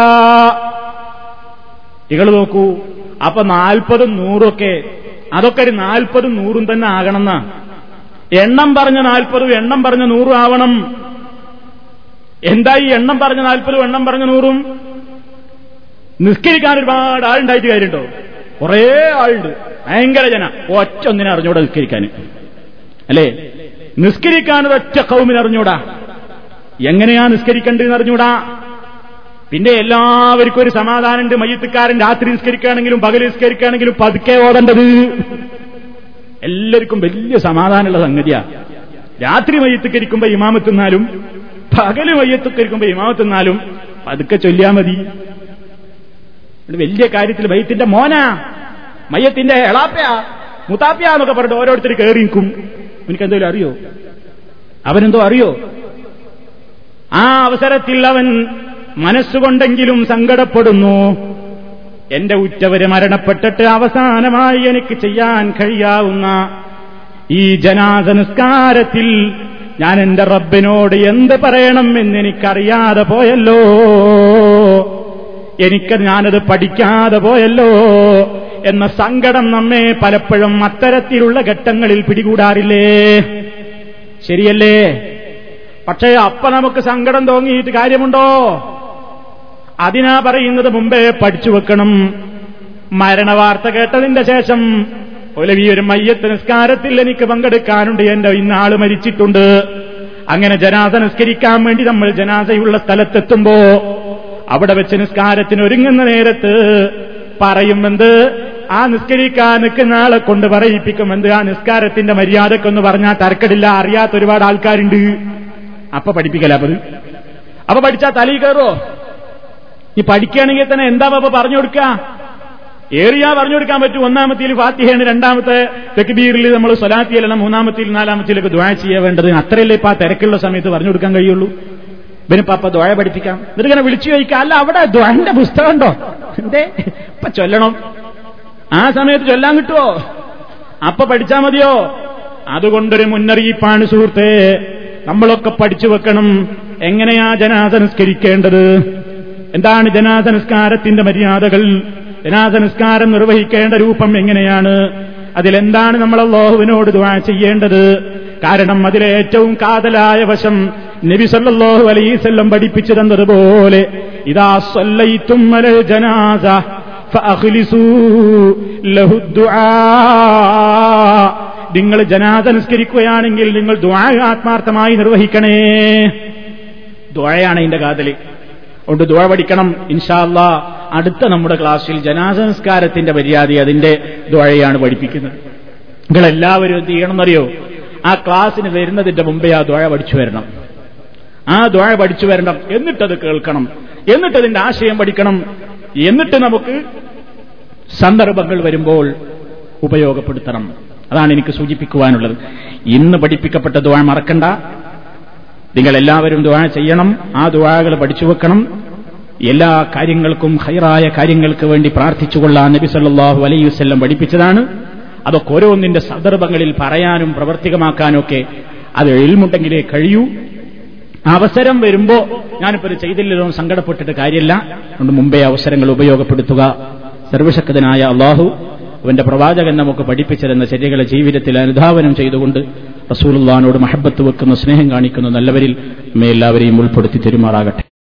Speaker 1: നിങ്ങൾ നോക്കൂ അപ്പൊ നാൽപ്പതും നൂറൊക്കെ അതൊക്കെ ഒരു നാൽപ്പതും നൂറും തന്നെ ആകണമെന്നാ എണ്ണം പറഞ്ഞ നാൽപ്പതും എണ്ണം പറഞ്ഞ നൂറും ആവണം എന്താ ഈ എണ്ണം പറഞ്ഞ നാൽപ്പതും എണ്ണം പറഞ്ഞ നൂറും നിസ്കരിക്കാൻ ഒരുപാട് ആളുണ്ടായിട്ട് കാര്യമുണ്ടോ കുറേ ആളുണ്ട് ഭയങ്കര ജന ഒറ്റ ഒന്നിനെ അറിഞ്ഞൂടാ നിസ്കരിക്കാൻ അല്ലേ നിസ്കരിക്കാൻ ഒറ്റ കൗമിനെ അറിഞ്ഞൂടാ എങ്ങനെയാ നിസ്കരിക്കേണ്ടതെന്ന് അറിഞ്ഞൂടാ പിന്നെ എല്ലാവർക്കും ഒരു സമാധാനമുണ്ട് മയ്യത്തുകാരൻ രാത്രി നിസ്കരിക്കുകയാണെങ്കിലും പകൽ നിസ്കരിക്കുകയാണെങ്കിലും പതുക്കെ ഓടേണ്ടത് എല്ലാവർക്കും വലിയ സമാധാനമുള്ള സംഗതിയാ രാത്രി മയ്യത്തുക്കരിക്കുമ്പോ ഇമാമത്തിന്നാലും പകല് മയ്യത്തുക്കരിക്കുമ്പോ ഇമാമത്തിന്നാലും പതുക്കെ ചൊല്ലിയാ മതി ഇത് വലിയ കാര്യത്തിൽ മയ്യത്തിന്റെ മോനാ മയ്യത്തിന്റെ എളാപ്പയാ മുത്താപ്പയാ എന്നൊക്കെ പറഞ്ഞിട്ട് ഓരോരുത്തർ കയറി നിൽക്കും എനിക്ക് എന്തെങ്കിലും അറിയോ അവനെന്തോ അറിയോ ആ അവസരത്തിൽ അവൻ മനസ്സുകൊണ്ടെങ്കിലും സങ്കടപ്പെടുന്നു എന്റെ ഉറ്റവര് മരണപ്പെട്ടിട്ട് അവസാനമായി എനിക്ക് ചെയ്യാൻ കഴിയാവുന്ന ഈ ജനാസ നിസ്കാരത്തിൽ ഞാൻ എന്റെ റബ്ബിനോട് എന്ത് പറയണം എന്നെനിക്കറിയാതെ പോയല്ലോ എനിക്ക് ഞാനത് പഠിക്കാതെ പോയല്ലോ എന്ന സങ്കടം നമ്മെ പലപ്പോഴും അത്തരത്തിലുള്ള ഘട്ടങ്ങളിൽ പിടികൂടാറില്ലേ ശരിയല്ലേ പക്ഷേ അപ്പ നമുക്ക് സങ്കടം തോന്നിയിട്ട് കാര്യമുണ്ടോ അതിനാ പറയുന്നത് മുമ്പേ പഠിച്ചു വെക്കണം മരണവാർത്ത കേട്ടതിന്റെ ശേഷം ഒലവി ഒരു മയ്യത്ത് നിസ്കാരത്തിൽ എനിക്ക് പങ്കെടുക്കാനുണ്ട് എന്റെ ഇന്നാള് മരിച്ചിട്ടുണ്ട് അങ്ങനെ ജനാസ നിസ്കരിക്കാൻ വേണ്ടി നമ്മൾ ജനാസയുള്ള സ്ഥലത്തെത്തുമ്പോ അവിടെ വെച്ച് നിസ്കാരത്തിന് ഒരുങ്ങുന്ന നേരത്ത് പറയുമെന്ത് ആ നിസ്കരിക്കാൻ നിൽക്കുന്ന ആളെ കൊണ്ട് പറയിപ്പിക്കുമെന്ത് ആ നിസ്കാരത്തിന്റെ മര്യാദക്കൊന്ന് പറഞ്ഞാൽ തരക്കടില്ല അറിയാത്ത ഒരുപാട് ആൾക്കാരുണ്ട് അപ്പൊ പഠിപ്പിക്കല അപ്പത് അപ്പൊ പഠിച്ചാ തലയിൽ കയറോ ഈ പഠിക്കുകയാണെങ്കിൽ തന്നെ എന്താ അപ്പൊ പറഞ്ഞു കൊടുക്കുക ഏറിയാ പറഞ്ഞു കൊടുക്കാൻ പറ്റും ഒന്നാമത്തിൽ ഫാത്തിഹയാണ് രണ്ടാമത്തെ തെക്കുബീറിൽ നമ്മൾ സ്വലാത്തിയല്ല മൂന്നാമത്തിൽ നാലാമത്തിലൊക്കെ ദ്വാ ചെയ്യാൻ വേണ്ടത് അത്രയല്ലേ ഇപ്പൊ ആ തിരക്കുള്ള സമയത്ത് പറഞ്ഞു കൊടുക്കാൻ കഴിയുള്ളൂ ഇവന് പാപ്പ ദ്വായ പഠിപ്പിക്കാം എന്നിട്ട് ഇങ്ങനെ വിളിച്ചു ചോദിക്കാം അല്ല അവിടെ ദ്വാന്റെ പുസ്തകം ഉണ്ടോ എന്തേ ഇപ്പൊ ചൊല്ലണം ആ സമയത്ത് ചൊല്ലാൻ കിട്ടുമോ അപ്പൊ പഠിച്ചാ മതിയോ അതുകൊണ്ടൊരു മുന്നറിയിപ്പാണ് സുഹൃത്തെ നമ്മളൊക്കെ പഠിച്ചു വെക്കണം എങ്ങനെയാ ജനാസ നിസ്കരിക്കേണ്ടത് എന്താണ് ജനാസ നിസ്കാരത്തിന്റെ മര്യാദകൾ ജനാസ നിസ്കാരം നിർവഹിക്കേണ്ട രൂപം എങ്ങനെയാണ് അതിലെന്താണ് നമ്മൾ അള്ളാഹുവിനോട് ദ്വാ ചെയ്യേണ്ടത് കാരണം അതിലെ ഏറ്റവും കാതലായ വശം നബി സല്ലല്ലാഹു അലൈസല്ലം പഠിപ്പിച്ചു തന്നതുപോലെ ഇതാ സല്ലൈത്തും അലൽ ജനാസ ഫഅഖ്ലിസൂ ലഹു ദുആ നിങ്ങൾ ജനാസ നിസ്കരിക്കുകയാണെങ്കിൽ നിങ്ങൾ ദ്വാ ആത്മാർത്ഥമായി നിർവഹിക്കണേ ദ്വായാണ് അതിന്റെ കാതല് അതുകൊണ്ട് ദ്വാ പഠിക്കണം ഇൻഷാല്ല അടുത്ത നമ്മുടെ ക്ലാസ്സിൽ ജനാസ നിസ്കാരത്തിന്റെ മര്യാദ അതിന്റെ ദ്വാഴയാണ് പഠിപ്പിക്കുന്നത് നിങ്ങൾ എല്ലാവരും എന്ത് ചെയ്യണമെന്നറിയോ ആ ക്ലാസ്സിന് വരുന്നതിന്റെ മുമ്പേ ആ ദ്വാഴ പഠിച്ചു വരണം ആ ദ്വാഴ പഠിച്ചു വരണം എന്നിട്ടത് കേൾക്കണം എന്നിട്ടതിന്റെ ആശയം പഠിക്കണം എന്നിട്ട് നമുക്ക് സന്ദർഭങ്ങൾ വരുമ്പോൾ ഉപയോഗപ്പെടുത്തണം അതാണ് എനിക്ക് സൂചിപ്പിക്കുവാനുള്ളത് ഇന്ന് പഠിപ്പിക്കപ്പെട്ട ദ്വാഴ മറക്കണ്ട നിങ്ങൾ എല്ലാവരും ദ്വാ ചെയ്യണം ആ ദ്വാകൾ പഠിച്ചു വെക്കണം എല്ലാ കാര്യങ്ങൾക്കും ഹൈറായ കാര്യങ്ങൾക്ക് വേണ്ടി പ്രാർത്ഥിച്ചുകൊള്ളാൻ നബി സല്ലാഹു അലൈഹി വസ്ല്ലം പഠിപ്പിച്ചതാണ് അതൊക്കെ ഓരോന്നിന്റെ സന്ദർഭങ്ങളിൽ പറയാനും പ്രവർത്തികമാക്കാനും ഒക്കെ അത് എഴുമുണ്ടെങ്കിലേ കഴിയൂ അവസരം വരുമ്പോ ഞാനിപ്പോ ഇത് ചെയ്തില്ലല്ലോ എന്ന് സങ്കടപ്പെട്ടിട്ട് കാര്യമില്ല അതുകൊണ്ട് മുമ്പേ അവസരങ്ങൾ ഉപയോഗപ്പെടുത്തുക സർവശക്തനായ അള്ളാഹു അവന്റെ പ്രവാചകൻ നമുക്ക് പഠിപ്പിച്ചിരുന്ന ചര്യകളെ ജീവിതത്തിൽ അനുധാവനം ചെയ്തുകൊണ്ട് റസൂലുള്ളാനോട് മഹബത്ത് വെക്കുന്ന സ്നേഹം കാണിക്കുന്ന നല്ലവരിൽ നമ്മെ എല്ലാവരെയും ഉൾപ്പെടുത്തി തെരുമാറാകട്ടെ